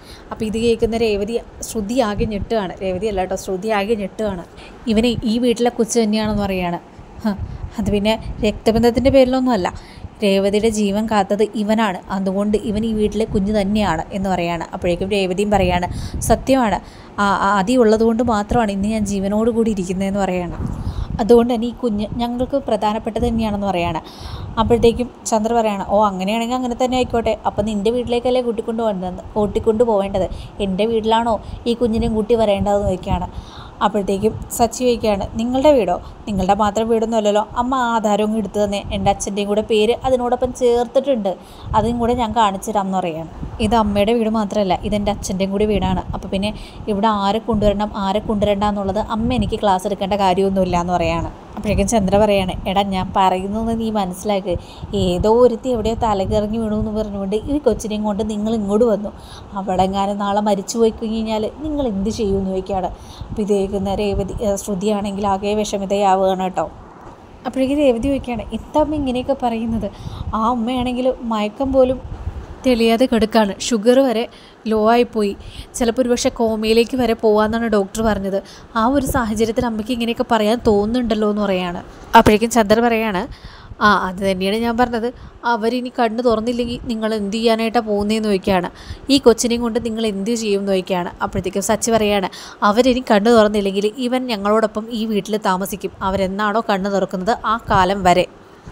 അപ്പോൾ ഇത് കേൾക്കുന്ന രേവതി ശ്രുതി ആകെ ഞെട്ടുകയാണ് രേവതി അല്ല കേട്ടോ ശ്രുതി ആകെ ഞെട്ടുകയാണ് ഇവനെ ഈ വീട്ടിലെ കൊച്ചു തന്നെയാണെന്ന് പറയാണ് ഹ, അത് പിന്നെ രക്തബന്ധത്തിൻ്റെ പേരിലൊന്നുമല്ല രേവതിയുടെ ജീവൻ കാത്തത് ഇവനാണ് അതുകൊണ്ട് ഇവൻ ഈ വീട്ടിലെ കുഞ്ഞ് തന്നെയാണ് എന്ന് പറയാണ് അപ്പോഴേക്കും രേവതിയും പറയാണ് സത്യമാണ് ആ ആദ്യം ഉള്ളതുകൊണ്ട് മാത്രമാണ് ഇന്ന് ഞാൻ ജീവനോട് കൂടി ഇരിക്കുന്നതെന്ന് പറയാണ് അതുകൊണ്ട് തന്നെ ഈ കുഞ്ഞ് ഞങ്ങൾക്ക് പ്രധാനപ്പെട്ടത് തന്നെയാണെന്ന് പറയാണ് അപ്പോഴത്തേക്കും ചന്ദ്ര പറയാണ് ഓ അങ്ങനെയാണെങ്കിൽ അങ്ങനെ തന്നെ ആയിക്കോട്ടെ അപ്പം നിൻ്റെ വീട്ടിലേക്കല്ലേ കൂട്ടിക്കൊണ്ട് വന്നത് കൂട്ടിക്കൊണ്ട് പോവേണ്ടത് എൻ്റെ വീട്ടിലാണോ ഈ കുഞ്ഞിനെയും കൂട്ടി വരേണ്ടതെന്ന് ചോദിക്കുകയാണ് അപ്പോഴത്തേക്കും സച്ചി ചോദിക്കുകയാണ് നിങ്ങളുടെ വീടോ നിങ്ങളുടെ മാത്രം വീടൊന്നും അല്ലല്ലോ അമ്മ ആ ആധാരം അങ്ങ് എടുത്തു തന്നെ എൻ്റെ അച്ഛൻ്റെയും കൂടെ പേര് അതിനോടൊപ്പം ചേർത്തിട്ടുണ്ട് അതും കൂടെ ഞാൻ കാണിച്ചു തരാം എന്ന് പറയാണ് ഇത് അമ്മയുടെ വീട് മാത്രമല്ല ഇതെൻ്റെ അച്ഛൻ്റെയും കൂടി വീടാണ് അപ്പോൾ പിന്നെ ഇവിടെ ആരെ കൊണ്ടുവരണം ആരെ കൊണ്ടുവരണ്ട എന്നുള്ളത് അമ്മ എനിക്ക് ക്ലാസ് എടുക്കേണ്ട കാര്യമൊന്നുമില്ല എന്ന് പറയാണ് അപ്പോഴേക്കും ചന്ദ്ര പറയാണ് എടാ ഞാൻ പറയുന്നത് നീ മനസ്സിലാക്ക് ഏതോ ഒരുത്തി എവിടെയോ തലകിറങ്ങി വീണു എന്ന് പറഞ്ഞുകൊണ്ട് ഈ കൊച്ചിനെയും കൊണ്ട് നിങ്ങൾ ഇങ്ങോട്ട് വന്നു അവളെങ്ങാനും നാളെ മരിച്ചു പോയി കഴിഞ്ഞാൽ നിങ്ങൾ എന്ത് ചെയ്യുമെന്ന് ചോദിക്കുകയാണ് അപ്പോൾ ഇത് കേൾക്കുന്ന രേവതി ഏഹ് ശ്രുതിയാണെങ്കിൽ ആകെ വിഷമിതയാവുകയാണ് കേട്ടോ അപ്പോഴേക്കും രേവതി ചോദിക്കുകയാണ് എന്താ അമ്മ ഇങ്ങനെയൊക്കെ പറയുന്നത് ആ അമ്മയാണെങ്കിൽ മയക്കം പോലും തെളിയാതെ കിടക്കാണ് ഷുഗർ വരെ ലോ ആയിപ്പോയി ചിലപ്പോൾ ഒരുപക്ഷെ കോമയിലേക്ക് വരെ പോകാമെന്നാണ് ഡോക്ടർ പറഞ്ഞത് ആ ഒരു സാഹചര്യത്തിൽ അമ്മയ്ക്ക് ഇങ്ങനെയൊക്കെ പറയാൻ തോന്നുന്നുണ്ടല്ലോ എന്ന് പറയാണ് അപ്പോഴേക്കും ചന്ദ്ര പറയാണ് ആ അത് തന്നെയാണ് ഞാൻ പറഞ്ഞത് അവരിനി കണ്ണ് തുറന്നില്ലെങ്കിൽ നിങ്ങൾ എന്ത് ചെയ്യാനായിട്ടാണ് പോകുന്നതെന്ന് ചോദിക്കുകയാണ് ഈ കൊച്ചിനെയും കൊണ്ട് നിങ്ങൾ എന്ത് ചെയ്യും എന്ന് ചോദിക്കുകയാണ് അപ്പോഴത്തേക്കും സച്ചി പറയാണ് അവരിനി കണ്ണ് തുറന്നില്ലെങ്കിൽ ഇവൻ ഞങ്ങളോടൊപ്പം ഈ വീട്ടിൽ താമസിക്കും അവരെന്നാണോ കണ്ണ് തുറക്കുന്നത് ആ കാലം വരെ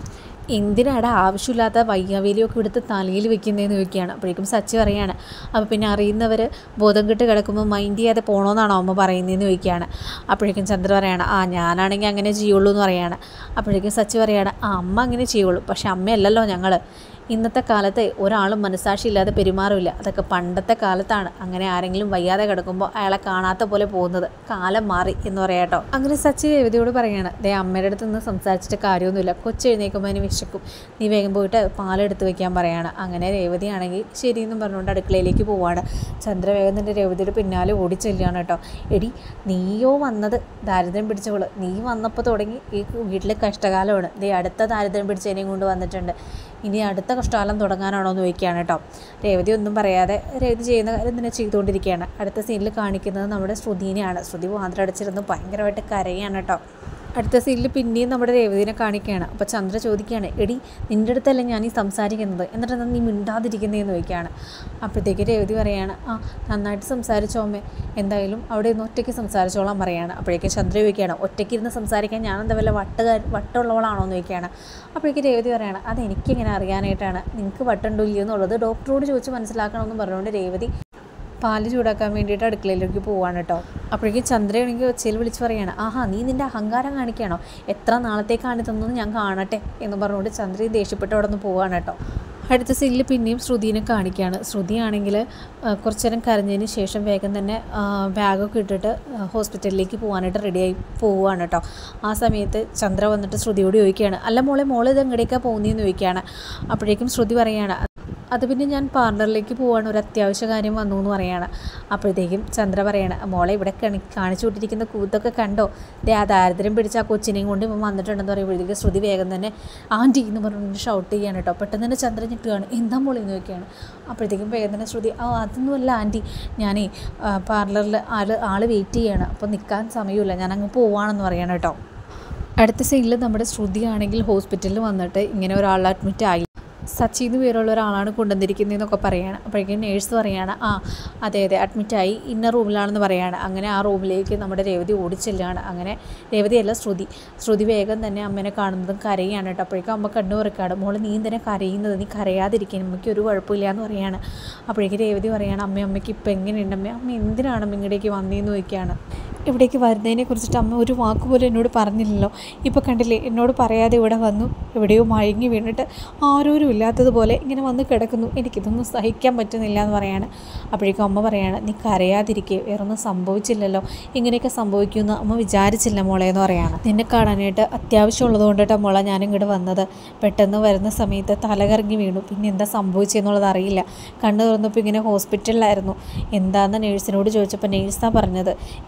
എന്തിനാടാ ആവശ്യമില്ലാത്ത വയ്യാവേലിയൊക്കെ എടുത്ത് തലയിൽ വെക്കുന്നതെന്ന് ചോദിക്കുകയാണ് അപ്പോഴേക്കും സച്ചി പറയാണ് അപ്പോൾ പിന്നെ അറിയുന്നവർ ബോധം കെട്ട് കിടക്കുമ്പോൾ മൈൻഡ് ചെയ്യാതെ പോകണമെന്നാണോ അമ്മ പറയുന്നതെന്ന് ചോദിക്കുകയാണ് അപ്പോഴേക്കും ചന്ദ്ര പറയാണ് ആ ഞാനാണെങ്കിൽ അങ്ങനെ ചെയ്യുള്ളൂ എന്ന് പറയാണ് അപ്പോഴേക്കും സച്ചി പറയാണ് ആ അമ്മ അങ്ങനെ ചെയ്യുള്ളൂ പക്ഷെ അമ്മയല്ലല്ലോ ഞങ്ങൾ ഇന്നത്തെ കാലത്ത് ഒരാളും മനസാക്ഷി ഇല്ലാതെ പെരുമാറില്ല അതൊക്കെ പണ്ടത്തെ കാലത്താണ് അങ്ങനെ ആരെങ്കിലും വയ്യാതെ കിടക്കുമ്പോൾ അയാളെ കാണാത്ത പോലെ പോകുന്നത് കാലം മാറി എന്ന് പറയാട്ടോ അങ്ങനെ സച്ചി രേവതിയോട് പറയാണ് ദേ അമ്മയുടെ അടുത്ത് നിന്ന് സംസാരിച്ചിട്ട് കാര്യമൊന്നുമില്ല കൊച്ചെഴുന്നേക്കുമ്പോൾ അതിന് വിശക്കും നീ വേഗം പോയിട്ട് പാലെടുത്ത് വെക്കാൻ പറയാണ് അങ്ങനെ രേവതിയാണെങ്കിൽ ശരിയെന്നും പറഞ്ഞുകൊണ്ട് അടുക്കളയിലേക്ക് പോവാണ് ചന്ദ്ര വേഗം തന്നെ രേവതിയുടെ പിന്നാലെ ഓടിച്ചെല്ലുകയാണ് കേട്ടോ എടി നീയോ വന്നത് ദാരിദ്ര്യം പിടിച്ചവള് നീ വന്നപ്പോൾ തുടങ്ങി ഈ വീട്ടിലെ കഷ്ടകാലമാണ് ദേ അടുത്ത ദാരിദ്ര്യം പിടിച്ചതിനെയും കൊണ്ട് വന്നിട്ടുണ്ട് ഇനി അടുത്ത കഷ്ടകാലം തുടങ്ങാനാണോ എന്ന് ചോദിക്കുകയാണ് കേട്ടോ രേവതി ഒന്നും പറയാതെ രേവതി ചെയ്യുന്ന കാര്യം തന്നെ ചെയ്തുകൊണ്ടിരിക്കുകയാണ് അടുത്ത സീനിൽ കാണിക്കുന്നത് നമ്മുടെ ശ്രുതിനെയാണ് ശ്രുതി വാതിലടച്ചിരുന്ന് ഭയങ്കരമായിട്ട് കരയാണ് കേട്ടോ അടുത്ത സീനിൽ പിന്നെയും നമ്മുടെ രേവതിനെ കാണിക്കുകയാണ് അപ്പോൾ ചന്ദ്ര ചോദിക്കുകയാണ് എടി നിൻ്റെ അടുത്തല്ലേ ഞാൻ ഈ സംസാരിക്കുന്നത് എന്നിട്ട് എന്താ നീ മിണ്ടാതിരിക്കുന്നതെന്ന് ചോദിക്കുകയാണ് അപ്പോഴത്തേക്ക് രേവതി പറയാണ് ആ നന്നായിട്ട് സംസാരിച്ചോ അമ്മേ എന്തായാലും അവിടെ നിന്ന് ഒറ്റയ്ക്ക് സംസാരിച്ചോളാൻ പറയാണ് അപ്പോഴേക്കും ചന്ദ്ര ചോദിക്കുകയാണ് ഒറ്റയ്ക്ക് ഇരുന്ന് സംസാരിക്കാൻ ഞാൻ എന്താ വല്ല വട്ടുകാർ വട്ടുള്ളവളാണോ എന്ന് ചോദിക്കുകയാണ് അപ്പോഴേക്ക് രേവതി പറയാണ് അത് എനിക്കിങ്ങനെ അറിയാനായിട്ടാണ് നിങ്ങൾക്ക് വട്ടുണ്ടോ ഇല്ലയോ എന്നുള്ളത് ഡോക്ടറോട് ചോദിച്ച് മനസ്സിലാക്കണമെന്ന് പറഞ്ഞുകൊണ്ട് രേവതി പാല് ചൂടാക്കാൻ വേണ്ടിയിട്ട് അടുക്കളയിലേക്ക് പോവാണ് കേട്ടോ അപ്പോഴേക്കും ചന്ദ്രയാണെങ്കിൽ ഒച്ചയിൽ വിളിച്ച് പറയാണ് ആഹാ നീ നിൻ്റെ അഹങ്കാരം കാണിക്കുകയാണോ എത്ര നാളത്തേക്കാണ് ഇതെന്ന് ഞാൻ കാണട്ടെ എന്ന് പറഞ്ഞുകൊണ്ട് ചന്ദ്ര ദേഷ്യപ്പെട്ട് അവിടെ നിന്ന് പോവാണ് കേട്ടോ അടുത്ത സീനിൽ പിന്നെയും ശ്രുതിനെ കാണിക്കുകയാണ് ശ്രുതിയാണെങ്കിൽ കുറച്ചു നേരം കരഞ്ഞതിന് ശേഷം വേഗം തന്നെ ആ, ബാഗൊക്കെ ഇട്ടിട്ട് ആ, ഹോസ്പിറ്റലിലേക്ക് പോകാനായിട്ട് റെഡിയായി പോവുകയാണ് കേട്ടോ ആ സമയത്ത് ചന്ദ്ര വന്നിട്ട് ശ്രുതിയോട് ചോദിക്കുകയാണ് അല്ല മോളെ മോളെ ഇത് എങ്ങടേക്കാണ് പോകുന്നതെന്ന് ചോദിക്കുകയാണ് അപ്പോഴേക്കും ശ്രുതി പറയാണ് അത് പിന്നെ ഞാൻ പാർലറിലേക്ക് പോവാണ് ഒരു അത്യാവശ്യ കാര്യം വന്നു എന്ന് പറയാണ് അപ്പോഴത്തേക്കും ചന്ദ്ര പറയാണ് മോളെ ഇവിടെ കണി കാണിച്ചു വിട്ടിരിക്കുന്ന കൂത്തൊക്കെ കണ്ടോ ദേ ആ ദാരിദ്ര്യം പിടിച്ച ആ കൊച്ചിനെയും കൊണ്ട് ഇവൻ വന്നിട്ടുണ്ടെന്ന് പറയുമ്പോഴത്തേക്ക് ശ്രുതി വേഗം തന്നെ ആൻറ്റി എന്ന് പറഞ്ഞുകൊണ്ട് ഷൗട്ട് ചെയ്യാണ് കേട്ടോ പെട്ടെന്ന് തന്നെ ചന്ദ്ര ഞെട്ടുകയാണ് എന്താ മോളെ എന്ന് ചോദിക്കുകയാണ് അപ്പോഴത്തേക്കും വേഗം തന്നെ ശ്രുതി ആ അതൊന്നുമല്ല ആൻറ്റി ഞാനേ പാർലറിൽ ആൾ ആൾ വെയിറ്റ് ചെയ്യാണ് അപ്പോൾ നിൽക്കാൻ സമയമില്ല ഞാൻ അങ്ങ് പോവാണെന്ന് പറയാണ് കേട്ടോ അടുത്ത സീനിൽ നമ്മുടെ ശ്രുതിയാണെങ്കിൽ ഹോസ്പിറ്റലിൽ വന്നിട്ട് ഇങ്ങനെ ഒരാൾ അഡ്മിറ്റ് ആയി സച്ചി എന്ന് പേരുള്ള ഒരാളാണ് കൊണ്ടുവന്നിരിക്കുന്നതെന്നൊക്കെ പറയാണ് അപ്പോഴേക്കും നേഴ്സ് പറയാണ് ആ അതെ അതെ അഡ്മിറ്റായി ഇന്ന റൂമിലാണെന്ന് പറയാണ് അങ്ങനെ ആ റൂമിലേക്ക് നമ്മുടെ രേവതി ഓടിച്ചെല്ലാണ് അങ്ങനെ രേവതിയല്ല ശ്രുതി ശ്രുതി വേഗം തന്നെ അമ്മേനെ കാണുന്നതും കരയാണ് കേട്ടോ അപ്പോഴേക്കും അമ്മ കണ്ണു തുറക്കാണ് മോള് നീ എന്തിനാ കരയുന്നത് നീ കരയാതിരിക്കാൻ അമ്മയ്ക്ക് ഒരു കുഴപ്പമില്ല എന്ന് പറയാണ് അപ്പോഴേക്കും രേവതി പറയാണ് അമ്മ അമ്മയ്ക്ക് ഇപ്പം എങ്ങനെയുണ്ട് അമ്മ അമ്മ എന്തിനാണ് അമ്മ ഇങ്ങോട്ടേക്ക് വന്നതെന്ന് ചോദിക്കുകയാണ് ഇവിടേക്ക് വരുന്നതിനെ കുറിച്ചിട്ട് അമ്മ ഒരു വാക്ക് പോലും എന്നോട് പറഞ്ഞില്ലല്ലോ ഇപ്പോൾ കണ്ടില്ലേ എന്നോട് പറയാതെ ഇവിടെ വന്നു എവിടെയോ മയങ്ങി വീണിട്ട് ആരോരും ഇല്ലാത്തതുപോലെ ഇങ്ങനെ വന്ന് കിടക്കുന്നു എനിക്കിതൊന്നും സഹിക്കാൻ പറ്റുന്നില്ല എന്ന് പറയാണ് അപ്പോഴേക്കും അമ്മ പറയാണ് നീ കരയാതിരിക്കുക വേറൊന്നും സംഭവിച്ചില്ലല്ലോ ഇങ്ങനെയൊക്കെ സംഭവിക്കുമെന്ന് അമ്മ വിചാരിച്ചില്ല മോളെ എന്ന് പറയാണ് നിന്നെ കാണാനായിട്ട് അത്യാവശ്യമുള്ളത് കൊണ്ടിട്ടാ മോളെ ഞാൻ ഇങ്ങോട്ട് വന്നത് പെട്ടെന്ന് വരുന്ന സമയത്ത് തലകറങ്ങി വീണു പിന്നെ എന്താ സംഭവിച്ചെന്നുള്ളത് അറിയില്ല കണ്ണ് തുറന്നപ്പോൾ ഇങ്ങനെ ഹോസ്പിറ്റലിലായിരുന്നു എന്താണെന്ന് നേഴ്സിനോട് ചോദിച്ചപ്പോൾ നേഴ്സാണ് പറഞ്ഞത് ഇങ്ങനെ തല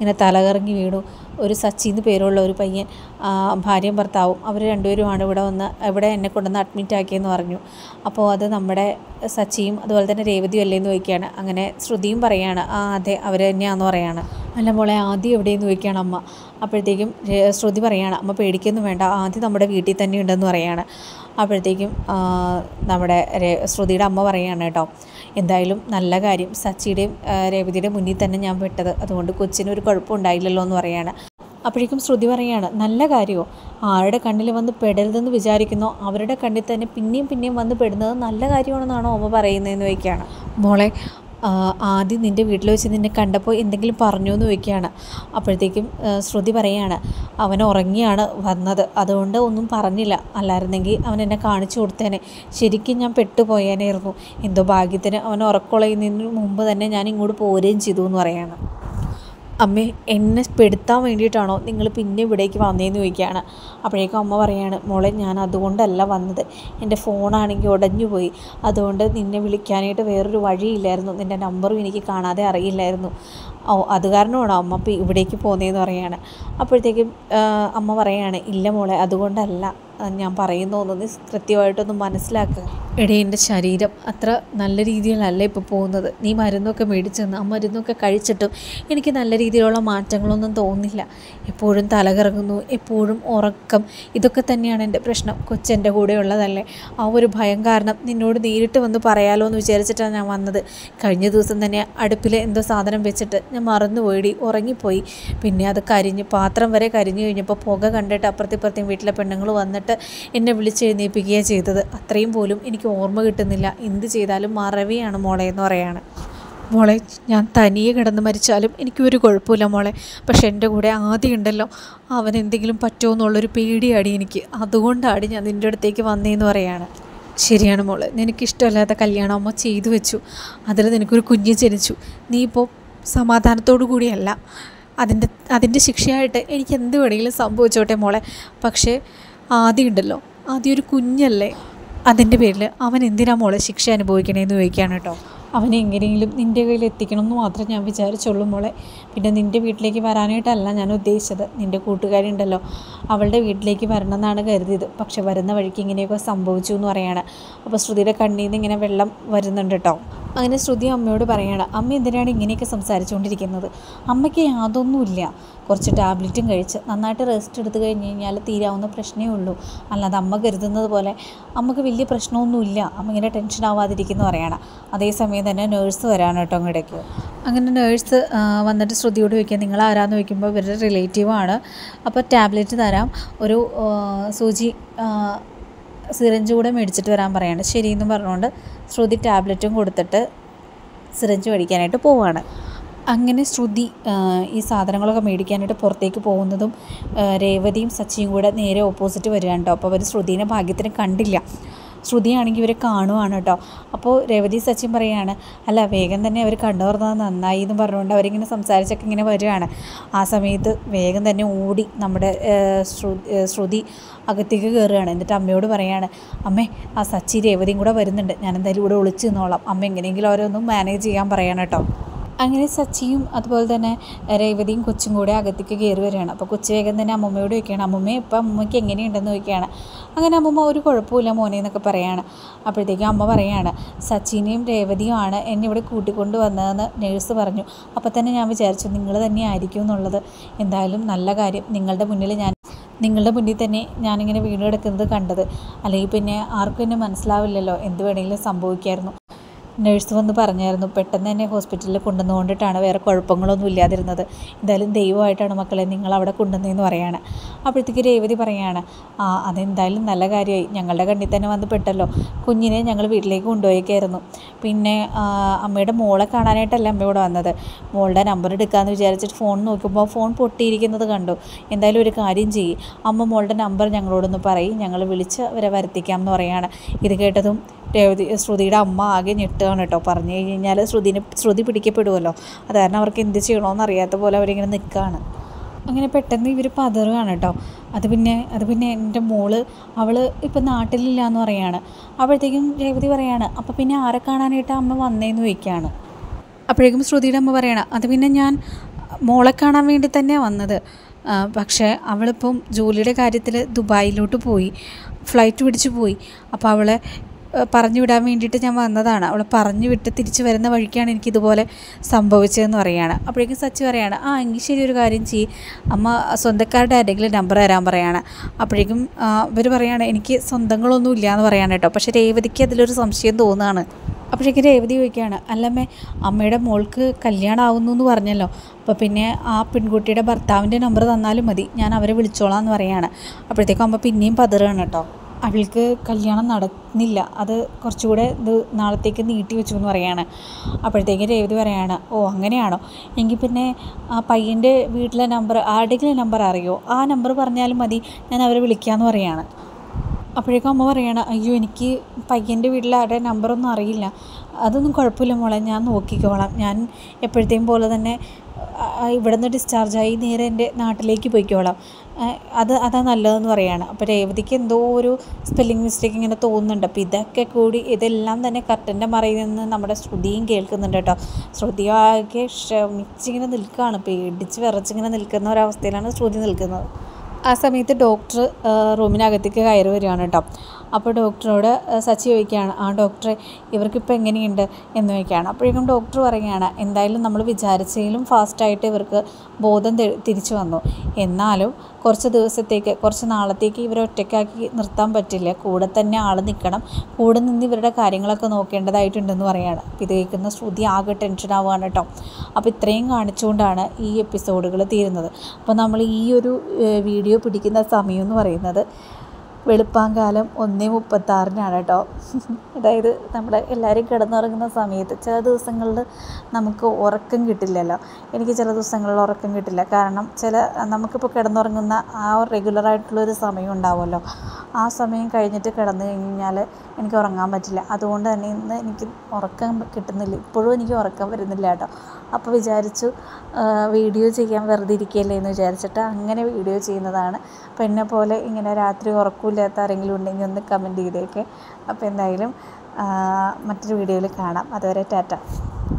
തലകറങ്ങി വീണു ഒരു സച്ചിന്ന് പേരുള്ള ഒരു പയ്യൻ ആ, ഭാര്യയും ഭർത്താവും അവർ രണ്ടുപേരുമാണ് ഇവിടെ വന്ന് ഇവിടെ എന്നെ കൊണ്ടുവന്ന് അഡ്മിറ്റ് ആക്കിയെന്ന് പറഞ്ഞു അപ്പോൾ അത് നമ്മുടെ സച്ചിയും അതുപോലെ തന്നെ രേവതിയും അല്ലേന്ന് ചോദിക്കുകയാണ് അങ്ങനെ ശ്രുതിയും പറയാണ് ആ അതെ അവർ തന്നെയാണെന്ന് പറയാണ് അല്ല മോളെ ആദ്യം എവിടെയെന്ന് ചോദിക്കുകയാണ് അമ്മ അപ്പോഴത്തേക്കും രേ- ശ്രുതി പറയാണ് അമ്മ പേടിക്കൊന്നും വേണ്ട ആദ്യം നമ്മുടെ വീട്ടിൽ തന്നെ ഉണ്ടെന്ന് പറയാണ് അപ്പോഴത്തേക്കും ആ, നമ്മുടെ രേ- ശ്രുതിയുടെ അമ്മ പറയാണ് കേട്ടോ എന്തായാലും നല്ല കാര്യം സച്ചിയുടെയും ആ, രേവതിയുടെയും മുന്നിൽ തന്നെ ഞാൻ വിട്ടത് അതുകൊണ്ട് കൊച്ചിനൊരു കുഴപ്പമുണ്ടായില്ലല്ലോ എന്ന് പറയാണ് അപ്പോഴേക്കും ശ്രുതി പറയാണ് നല്ല കാര്യമോ ആരുടെ കണ്ണിൽ വന്ന് പെടരുതെന്ന് വിചാരിക്കുന്നോ അവരുടെ കണ്ണിൽ തന്നെ പിന്നെയും പിന്നെയും വന്ന് പെടുന്നത് നല്ല കാര്യമാണെന്നാണോ അമ്മ പറയുന്നതെന്ന് ചോദിക്കുകയാണ് മോളെ ആ, ആദ്യം നിൻ്റെ വീട്ടിൽ വെച്ച് നിന്നെ കണ്ടപ്പോൾ എന്തെങ്കിലും പറഞ്ഞു എന്ന് ചോദിക്കുകയാണ് അപ്പോഴത്തേക്കും ആ, ശ്രുതി പറയാണ് അവൻ ഉറങ്ങിയാണ് വന്നത് അതുകൊണ്ട് ഒന്നും പറഞ്ഞില്ല അല്ലായിരുന്നെങ്കിൽ അവൻ എന്നെ കാണിച്ചു കൊടുത്തേനെ ശരിക്കും ഞാൻ പെട്ടുപോയേനായിരുന്നു എന്തോ ഭാഗ്യത്തിന് അവൻ ഉറക്കൊളയുന്നതിന് മുമ്പ് തന്നെ ഞാൻ ഇങ്ങോട്ട് പോരുകയും ചെയ്തു എന്ന് പറയാണ് അമ്മേ എന്നെ പെടുത്താൻ വേണ്ടിയിട്ടാണോ നിങ്ങൾ പിന്നെ ഇവിടേക്ക് വന്നതെന്ന് ചോദിക്കുകയാണ് അപ്പോഴേക്കും അമ്മ പറയാണ് മോളെ ഞാൻ അതുകൊണ്ടല്ല വന്നത് എൻ്റെ ഫോണാണെങ്കിൽ ഉടഞ്ഞു പോയി അതുകൊണ്ട് നിന്നെ വിളിക്കാനായിട്ട് വേറൊരു വഴിയില്ലായിരുന്നു നിൻ്റെ നമ്പറും എനിക്ക് കാണാതെ അറിയില്ലായിരുന്നു ഓ അത് കാരണമാണോ അമ്മ ഇപ്പം ഇവിടേക്ക് പോകുന്നതെന്ന് പറയാണ് അപ്പോഴത്തേക്കും ആ, അമ്മ പറയാണ് ഇല്ല മോളെ അതുകൊണ്ടല്ല ആ, ഞാൻ പറയുന്നതൊന്നും നീ കൃത്യമായിട്ടൊന്ന് മനസ്സിലാക്കുക എടേ എൻ്റെ ശരീരം അത്ര നല്ല രീതിയിലല്ല ഇപ്പോൾ പോകുന്നത് നീ മരുന്നൊക്കെ മേടിച്ചെന്ന് ആ മരുന്നൊക്കെ കഴിച്ചിട്ടും എനിക്ക് നല്ല രീതിയിലുള്ള മാറ്റങ്ങളൊന്നും തോന്നുന്നില്ല എപ്പോഴും തലകറങ്ങുന്നു എപ്പോഴും ഉറക്കം ഇതൊക്കെ തന്നെയാണ് എൻ്റെ പ്രശ്നം കൊച്ചെൻ്റെ കൂടെ ഉള്ളതല്ലേ ആ ഒരു ഭയം കാരണം നിന്നോട് നേരിട്ട് വന്ന് പറയാലോ എന്ന് വിചാരിച്ചിട്ടാണ് ഞാൻ വന്നത് കഴിഞ്ഞ ദിവസം തന്നെ അടുപ്പിൽ എന്തോ സാധനം വെച്ചിട്ട് ഞാൻ മറന്നുപോയി ഉറങ്ങിപ്പോയി പിന്നെ അത് കരിഞ്ഞ് പാത്രം വരെ കരിഞ്ഞു കഴിഞ്ഞപ്പോൾ പുക കണ്ടിട്ട് അപ്പുറത്തെ ഇപ്പുറത്തെയും വീട്ടിലെ പെണ്ണുങ്ങൾ വന്നിട്ട് എന്നെ വിളിച്ചെഴുന്നേൽപ്പിക്കുകയാണ് ചെയ്തത് അത്രയും പോലും എനിക്ക് ഓർമ്മ കിട്ടുന്നില്ല എന്ത് ചെയ്താലും മറവിയാണ് മോളെ എന്ന് പറയാണ് മോളെ ഞാൻ തനിയെ കിടന്ന് മരിച്ചാലും എനിക്കൊരു കുഴപ്പമില്ല മോളെ പക്ഷെ എൻ്റെ കൂടെ ആദ്യം ഉണ്ടല്ലോ അവൻ എന്തെങ്കിലും പറ്റുമോ എന്നുള്ളൊരു പേടിയാടി എനിക്ക് അതുകൊണ്ടാണ് ഞാൻ നിൻ്റെ അടുത്തേക്ക് വന്നതെന്ന് പറയാണ് ശരിയാണ് മോളെ നിനക്കിഷ്ടമല്ലാത്ത കല്യാണം അമ്മ ചെയ്തു വെച്ചു അതിൽ നിനക്കൊരു കുഞ്ഞ് ജനിച്ചു നീ ഇപ്പോൾ സമാധാനത്തോടു കൂടിയല്ല അതിൻ്റെ അതിൻ്റെ ശിക്ഷയായിട്ട് എനിക്ക് എന്ത് വേണമെങ്കിലും സംഭവിച്ചോട്ടെ മോളെ പക്ഷേ ആദ്യം ഉണ്ടല്ലോ ആദ്യം ഒരു കുഞ്ഞല്ലേ അതിൻ്റെ പേരിൽ അവൻ എന്തിനാ മോളെ ശിക്ഷ അനുഭവിക്കണേന്ന് ചോദിക്കുകയാണ് കേട്ടോ അവനെ എങ്ങനെയെങ്കിലും നിൻ്റെ കയ്യിൽ എത്തിക്കണം എന്ന് മാത്രമേ ഞാൻ വിചാരിച്ചുള്ളൂ മോളെ പിന്നെ നിൻ്റെ വീട്ടിലേക്ക് വരാനായിട്ടല്ല ഞാൻ ഉദ്ദേശിച്ചത് നിൻ്റെ കൂട്ടുകാരി ഉണ്ടല്ലോ അവളുടെ വീട്ടിലേക്ക് വരണം എന്നാണ് കരുതിയത് പക്ഷെ വരുന്ന വഴിക്ക് ഇങ്ങനെയൊക്കെ സംഭവിച്ചു എന്ന് പറയാണ് അപ്പോൾ ശ്രുതിയുടെ കണ്ണിൽ നിന്ന് ഇങ്ങനെ വെള്ളം വരുന്നുണ്ട് കേട്ടോ അങ്ങനെ ശ്രുതി അമ്മയോട് പറയാണ് അമ്മ എന്തിനാണ് ഇങ്ങനെയൊക്കെ സംസാരിച്ചുകൊണ്ടിരിക്കുന്നത് അമ്മയ്ക്ക് യാതൊന്നുമില്ല കുറച്ച് ടാബ്ലറ്റും കഴിച്ച് നന്നായിട്ട് റെസ്റ്റ് എടുത്ത് കഴിഞ്ഞ് കഴിഞ്ഞാൽ തീരാവുന്ന പ്രശ്നമേ ഉള്ളൂ അല്ലാതെ അമ്മ കരുതുന്നത് പോലെ അമ്മക്ക് വലിയ പ്രശ്നമൊന്നുമില്ല അമ്മ ഇങ്ങനെ ടെൻഷൻ ആവാതിരിക്കുന്നു പറയണം അതേസമയം തന്നെ നേഴ്സ് വരാണ് കേട്ടോ ഇങ്ങോട്ടേക്ക് അങ്ങനെ നേഴ്സ് വന്നിട്ട് ശ്രുതിയോട് ചോദിക്കുക നിങ്ങൾ ആരാന്ന് ചോദിക്കുമ്പോൾ ഇവരുടെ റിലേറ്റീവാണ് അപ്പോൾ ടാബ്ലറ്റ് തരാം ഒരു ആ, സൂചി ആ, സിറിഞ്ച് കൂടെ മേടിച്ചിട്ട് വരാൻ പറയാണ് ശരിയെന്ന് പറഞ്ഞുകൊണ്ട് ശ്രുതി ടാബ്ലറ്റും കൊടുത്തിട്ട് സിറിഞ്ച് മേടിക്കാനായിട്ട് പോവുകയാണ് അങ്ങനെ ശ്രുതി ആ, ഈ സാധനങ്ങളൊക്കെ മേടിക്കാനായിട്ട് പുറത്തേക്ക് പോകുന്നതും ആ, രേവതിയും സച്ചിയും കൂടെ നേരെ ഓപ്പോസിറ്റ് വരികയാണ് കേട്ടോ അപ്പോൾ അവർ ശ്രുതിനെ ഭാഗ്യത്തിന് കണ്ടില്ല ശ്രുതിയാണെങ്കിൽ ഇവരെ കാണുവാണ് കേട്ടോ അപ്പോൾ രേവതി സച്ചിൻ പറയാണ് അല്ല വേഗം തന്നെ അവർ കണ്ടു പറഞ്ഞത് നന്നായി എന്ന് പറഞ്ഞുകൊണ്ട് അവരിങ്ങനെ സംസാരിച്ചൊക്കെ ഇങ്ങനെ വരികയാണ് ആ സമയത്ത് വേഗം തന്നെ ഓടി നമ്മുടെ ആ, ശ്രു- ആ, ശ്രുതി അകത്തേക്ക് കയറുകയാണ് എന്നിട്ട് അമ്മയോട് പറയാണ് അമ്മേ ആ സച്ചി രേവതിയും കൂടെ വരുന്നുണ്ട് ഞാൻ എന്തായാലും ഇവിടെ ഒളിച്ച് നിന്നോളാം അമ്മ എങ്ങനെയെങ്കിലും അവരൊന്നും മാനേജ് ചെയ്യാൻ പറയണം കേട്ടോ അങ്ങനെ സച്ചിയും അതുപോലെ തന്നെ രേവതിയും കൊച്ചും കൂടെ അകത്തേക്ക് കയറി വരികയാണ് അപ്പോൾ കൊച്ചു വേഗം തന്നെ അമ്മമ്മയോട് ചോദിക്കുകയാണ് അമ്മമ്മ ഇപ്പം അമ്മയ്ക്ക് എങ്ങനെയുണ്ടെന്ന് ചോദിക്കുകയാണ് അങ്ങനെ അമ്മമ്മ ഒരു കുഴപ്പമില്ല മോനെ എന്നൊക്കെ പറയാണ് അപ്പോഴത്തേക്കും അമ്മ പറയാണ് സച്ചിനെയും രേവതിയും ആണ് എന്നെ ഇവിടെ കൂട്ടിക്കൊണ്ട് വന്നതെന്ന് നേഴ്സ് പറഞ്ഞു അപ്പോൾ തന്നെ ഞാൻ വിചാരിച്ചു നിങ്ങൾ തന്നെ ആയിരിക്കും എന്നുള്ളത് എന്തായാലും നല്ല കാര്യം നിങ്ങളുടെ മുന്നിൽ ഞാൻ നിങ്ങളുടെ മുന്നിൽ തന്നെ ഞാനിങ്ങനെ വീണ് കിടക്കുന്നത് കണ്ടത് അല്ലെങ്കിൽ പിന്നെ ആർക്കും എന്നെ മനസ്സിലാവില്ലല്ലോ എന്ത് വേണമെങ്കിലും സംഭവിക്കായിരുന്നു നേഴ്സ് വന്ന് പറഞ്ഞായിരുന്നു പെട്ടെന്ന് തന്നെ ഹോസ്പിറ്റലിൽ കൊണ്ടുവന്നുകൊണ്ടിട്ടാണ് വേറെ കുഴപ്പങ്ങളൊന്നും ഇല്ലാതിരുന്നത് എന്തായാലും ദൈവമായിട്ടാണ് മക്കളെ നിങ്ങൾ അവിടെ കൊണ്ടുവന്നതെന്ന് പറയാണ് അപ്പോഴത്തേക്ക് രേവതി പറയാണ് ആ അതെന്തായാലും നല്ല കാര്യമായി ഞങ്ങളുടെ കണ്ണിൽ തന്നെ വന്ന് പെട്ടല്ലോ കുഞ്ഞിനെ ഞങ്ങൾ വീട്ടിലേക്ക് കൊണ്ടുപോയേക്കായിരുന്നു പിന്നെ ആ, അമ്മയുടെ മോളെ കാണാനായിട്ടല്ല അമ്മ ഇവിടെ വന്നത് മോളുടെ നമ്പർ എടുക്കാമെന്ന് വിചാരിച്ചിട്ട് ഫോൺ നോക്കുമ്പോൾ ഫോൺ പൊട്ടിയിരിക്കുന്നത് കണ്ടു എന്തായാലും ഒരു കാര്യം ചെയ്യും അമ്മ മോളുടെ നമ്പർ ഞങ്ങളോടൊന്ന് പറയും ഞങ്ങൾ വിളിച്ച് അവരെ വരുത്തിക്കാം എന്ന് പറയാണ് ഇത് കേട്ടതും രേവതി ശ്രുതിയുടെ അമ്മ ആകെ ഞെട്ടുകയാണ് കേട്ടോ പറഞ്ഞു കഴിഞ്ഞാൽ ശ്രുതിനെ ശ്രുതി പിടിക്കപ്പെടുമല്ലോ അത് കാരണം അവർക്ക് എന്ത് ചെയ്യണമെന്ന് അറിയാത്ത പോലെ അവരിങ്ങനെ നിൽക്കുകയാണ് അങ്ങനെ പെട്ടെന്ന് ഇവർ പതറുകയാണ് കേട്ടോ അത് പിന്നെ അത് പിന്നെ എൻ്റെ മോള് അവൾ ഇപ്പം നാട്ടിലില്ല എന്ന് പറയാണ് അപ്പോഴത്തേക്കും രേവതി പറയാണ് അപ്പോൾ പിന്നെ ആരെ കാണാനായിട്ട് അമ്മ വന്നേന്ന് ചോദിക്കുകയാണ് അപ്പോഴേക്കും ശ്രുതിയുടെ അമ്മ പറയണം അത് പിന്നെ ഞാൻ മോളെ കാണാൻ വേണ്ടി തന്നെയാണ് വന്നത് ആ, പക്ഷേ അവളിപ്പം ജോലിയുടെ കാര്യത്തിൽ ദുബായിലോട്ട് പോയി ഫ്ലൈറ്റ് പിടിച്ച് പോയി അപ്പോൾ അവളെ ആ, പറഞ്ഞു വിടാൻ വേണ്ടിയിട്ട് ഞാൻ വന്നതാണ് അവളെ പറഞ്ഞു വിട്ട് തിരിച്ച് വരുന്ന വഴിക്കാണ് എനിക്കിതുപോലെ സംഭവിച്ചതെന്ന് പറയുകയാണ് അപ്പോഴേക്കും സച്ചി പറയാണ് ആ എങ്കിൽ ശരി ഒരു കാര്യം ചെയ്യ് അമ്മ സ്വന്തക്കാരുടെ ആരെങ്കിലും നമ്പർ തരാൻ പറയാണ് അപ്പോഴേക്കും ഇവർ പറയാണ് എനിക്ക് സ്വന്തങ്ങളൊന്നും ഇല്ല എന്ന് പറയാണ് കേട്ടോ പക്ഷേ രേവതിക്ക് അതിലൊരു സംശയം തോന്നുകയാണ് അപ്പോഴേക്കും രേവതി ചോദിക്കുകയാണ് അല്ലമ്മേ അമ്മയുടെ മോൾക്ക് കല്യാണം ആവുന്നു എന്ന് പറഞ്ഞല്ലോ അപ്പോൾ പിന്നെ ആ പെൺകുട്ടിയുടെ ഭർത്താവിൻ്റെ നമ്പർ തന്നാലും മതി ഞാൻ അവരെ വിളിച്ചോളാം എന്ന് പറയാണ് അപ്പോഴത്തേക്കും അമ്മ പിന്നെയും പതറുകയാണ് കേട്ടോ അവൾക്ക് കല്യാണം നടന്നില്ല അത് കുറച്ചുകൂടെ ഇത് നാളത്തേക്ക് നീട്ടി വെച്ചു എന്ന് പറയാണ് അപ്പോഴത്തേക്കും രേവതി പറയാണ് ഓ അങ്ങനെയാണോ എങ്കിൽ പിന്നെ ആ പയ്യൻ്റെ വീട്ടിലെ നമ്പർ ആരുടെയെങ്കിലും നമ്പർ അറിയോ ആ നമ്പർ പറഞ്ഞാലും മതി ഞാൻ അവരെ വിളിക്കാമെന്ന് പറയാണ് അപ്പോഴേക്കും അമ്മ പറയണം അയ്യോ എനിക്ക് പയ്യൻ്റെ വീട്ടിൽ ആരുടെ നമ്പറൊന്നും അറിയില്ല അതൊന്നും കുഴപ്പമില്ല മോളെ ഞാൻ നോക്കിക്കോളാം ഞാൻ എപ്പോഴത്തെയും പോലെ തന്നെ ആ, ആ, ഇവിടെ നിന്ന് ഡിസ്ചാർജായി നേരെ എൻ്റെ നാട്ടിലേക്ക് പോയിക്കോളാം ആ, അത് അതാ നല്ലതെന്ന് പറയാണ് അപ്പോൾ രേവതിക്ക് എന്തോ ഒരു സ്പെല്ലിംഗ് മിസ്റ്റേക്ക് ഇങ്ങനെ തോന്നുന്നുണ്ട് അപ്പോൾ ഇതൊക്കെ കൂടി ഇതെല്ലാം തന്നെ കർട്ടൻ്റെ മറയിൽ നിന്ന് നമ്മുടെ ശ്രുതിയും കേൾക്കുന്നുണ്ട് കേട്ടോ ശ്രുതി ആകെ ക്ഷമിച്ചിങ്ങനെ നിൽക്കുകയാണ് പേടിച്ച് വിറച്ചിങ്ങനെ നിൽക്കുന്ന ഒരവസ്ഥയിലാണ് ശ്രുതി നിൽക്കുന്നത് ആ സമയത്ത് ഡോക്ടർ റൂമിനകത്തേക്ക് കയറി വരികയാണ് കേട്ടോ അപ്പോൾ ഡോക്ടറോട് ആ, സച്ചി ചോദിക്കുകയാണ് ആ ഡോക്ടറെ ഇവർക്കിപ്പോൾ എങ്ങനെയുണ്ട് എന്ന് ചോദിക്കുകയാണ് അപ്പോഴേക്കും ഡോക്ടർ പറയുകയാണ് എന്തായാലും നമ്മൾ വിചാരിച്ചതിലും ഫാസ്റ്റായിട്ട് ഇവർക്ക് ബോധം തി- തിരിച്ചു വന്നു എന്നാലും കുറച്ച് ദിവസത്തേക്ക് കുറച്ച് നാളത്തേക്ക് ഇവരെ ഒറ്റയ്ക്കാക്കി നിർത്താൻ പറ്റില്ല കൂടെ തന്നെ ആൾ നിൽക്കണം കൂടെ നിന്ന് ഇവരുടെ കാര്യങ്ങളൊക്കെ നോക്കേണ്ടതായിട്ടുണ്ടെന്ന് പറയുകയാണ് അപ്പോൾ ഇത് കേൾക്കുന്ന ശ്രുതി ആകെ ടെൻഷൻ ആവുകയാണ് കേട്ടോ അപ്പോൾ ഇത്രയും കാണിച്ചുകൊണ്ടാണ് ഈ എപ്പിസോഡുകൾ തീരുന്നത് അപ്പോൾ നമ്മൾ ഈ ഒരു ഏഹ്, വീഡിയോ പിടിക്കുന്ന സമയം എന്ന് പറയുന്നത് വെളുപ്പാങ്കാലം ഒന്നേ മുപ്പത്താറിനാണ് കേട്ടോ അതായത് നമ്മുടെ എല്ലാവരും കിടന്നുറങ്ങുന്ന സമയത്ത് ചില ദിവസങ്ങളിൽ നമുക്ക് ഉറക്കം കിട്ടില്ലല്ലോ എനിക്ക് ചില ദിവസങ്ങളിൽ ഉറക്കം കിട്ടില്ല കാരണം ചില നമുക്കിപ്പോൾ കിടന്നുറങ്ങുന്ന ആ റെഗുലറായിട്ടുള്ളൊരു സമയം ഉണ്ടാവുമല്ലോ ആ സമയം കഴിഞ്ഞിട്ട് കിടന്നു കഴിഞ്ഞാൽ എനിക്ക് ഉറങ്ങാൻ പറ്റില്ല അതുകൊണ്ട് തന്നെ ഇന്ന് എനിക്ക് ഉറക്കം കിട്ടുന്നില്ല ഇപ്പോഴും എനിക്ക് ഉറക്കം വരുന്നില്ല കേട്ടോ അപ്പോൾ വിചാരിച്ചു ആ, വീഡിയോ ചെയ്യാൻ വെറുതെ ഇരിക്കുകയല്ലേ എന്ന് വിചാരിച്ചിട്ട് അങ്ങനെ വീഡിയോ ചെയ്യുന്നതാണ് അപ്പോൾ എന്നെ പോലെ ഇങ്ങനെ രാത്രി ഉറക്കമില്ലാത്ത ആരെങ്കിലും ഉണ്ടെങ്കിൽ ഒന്ന് കമൻറ്റ് ചെയ്തേക്ക് അപ്പോൾ എന്തായാലും ആ, മറ്റൊരു വീഡിയോയിൽ കാണാം അതുവരെ ടാറ്റ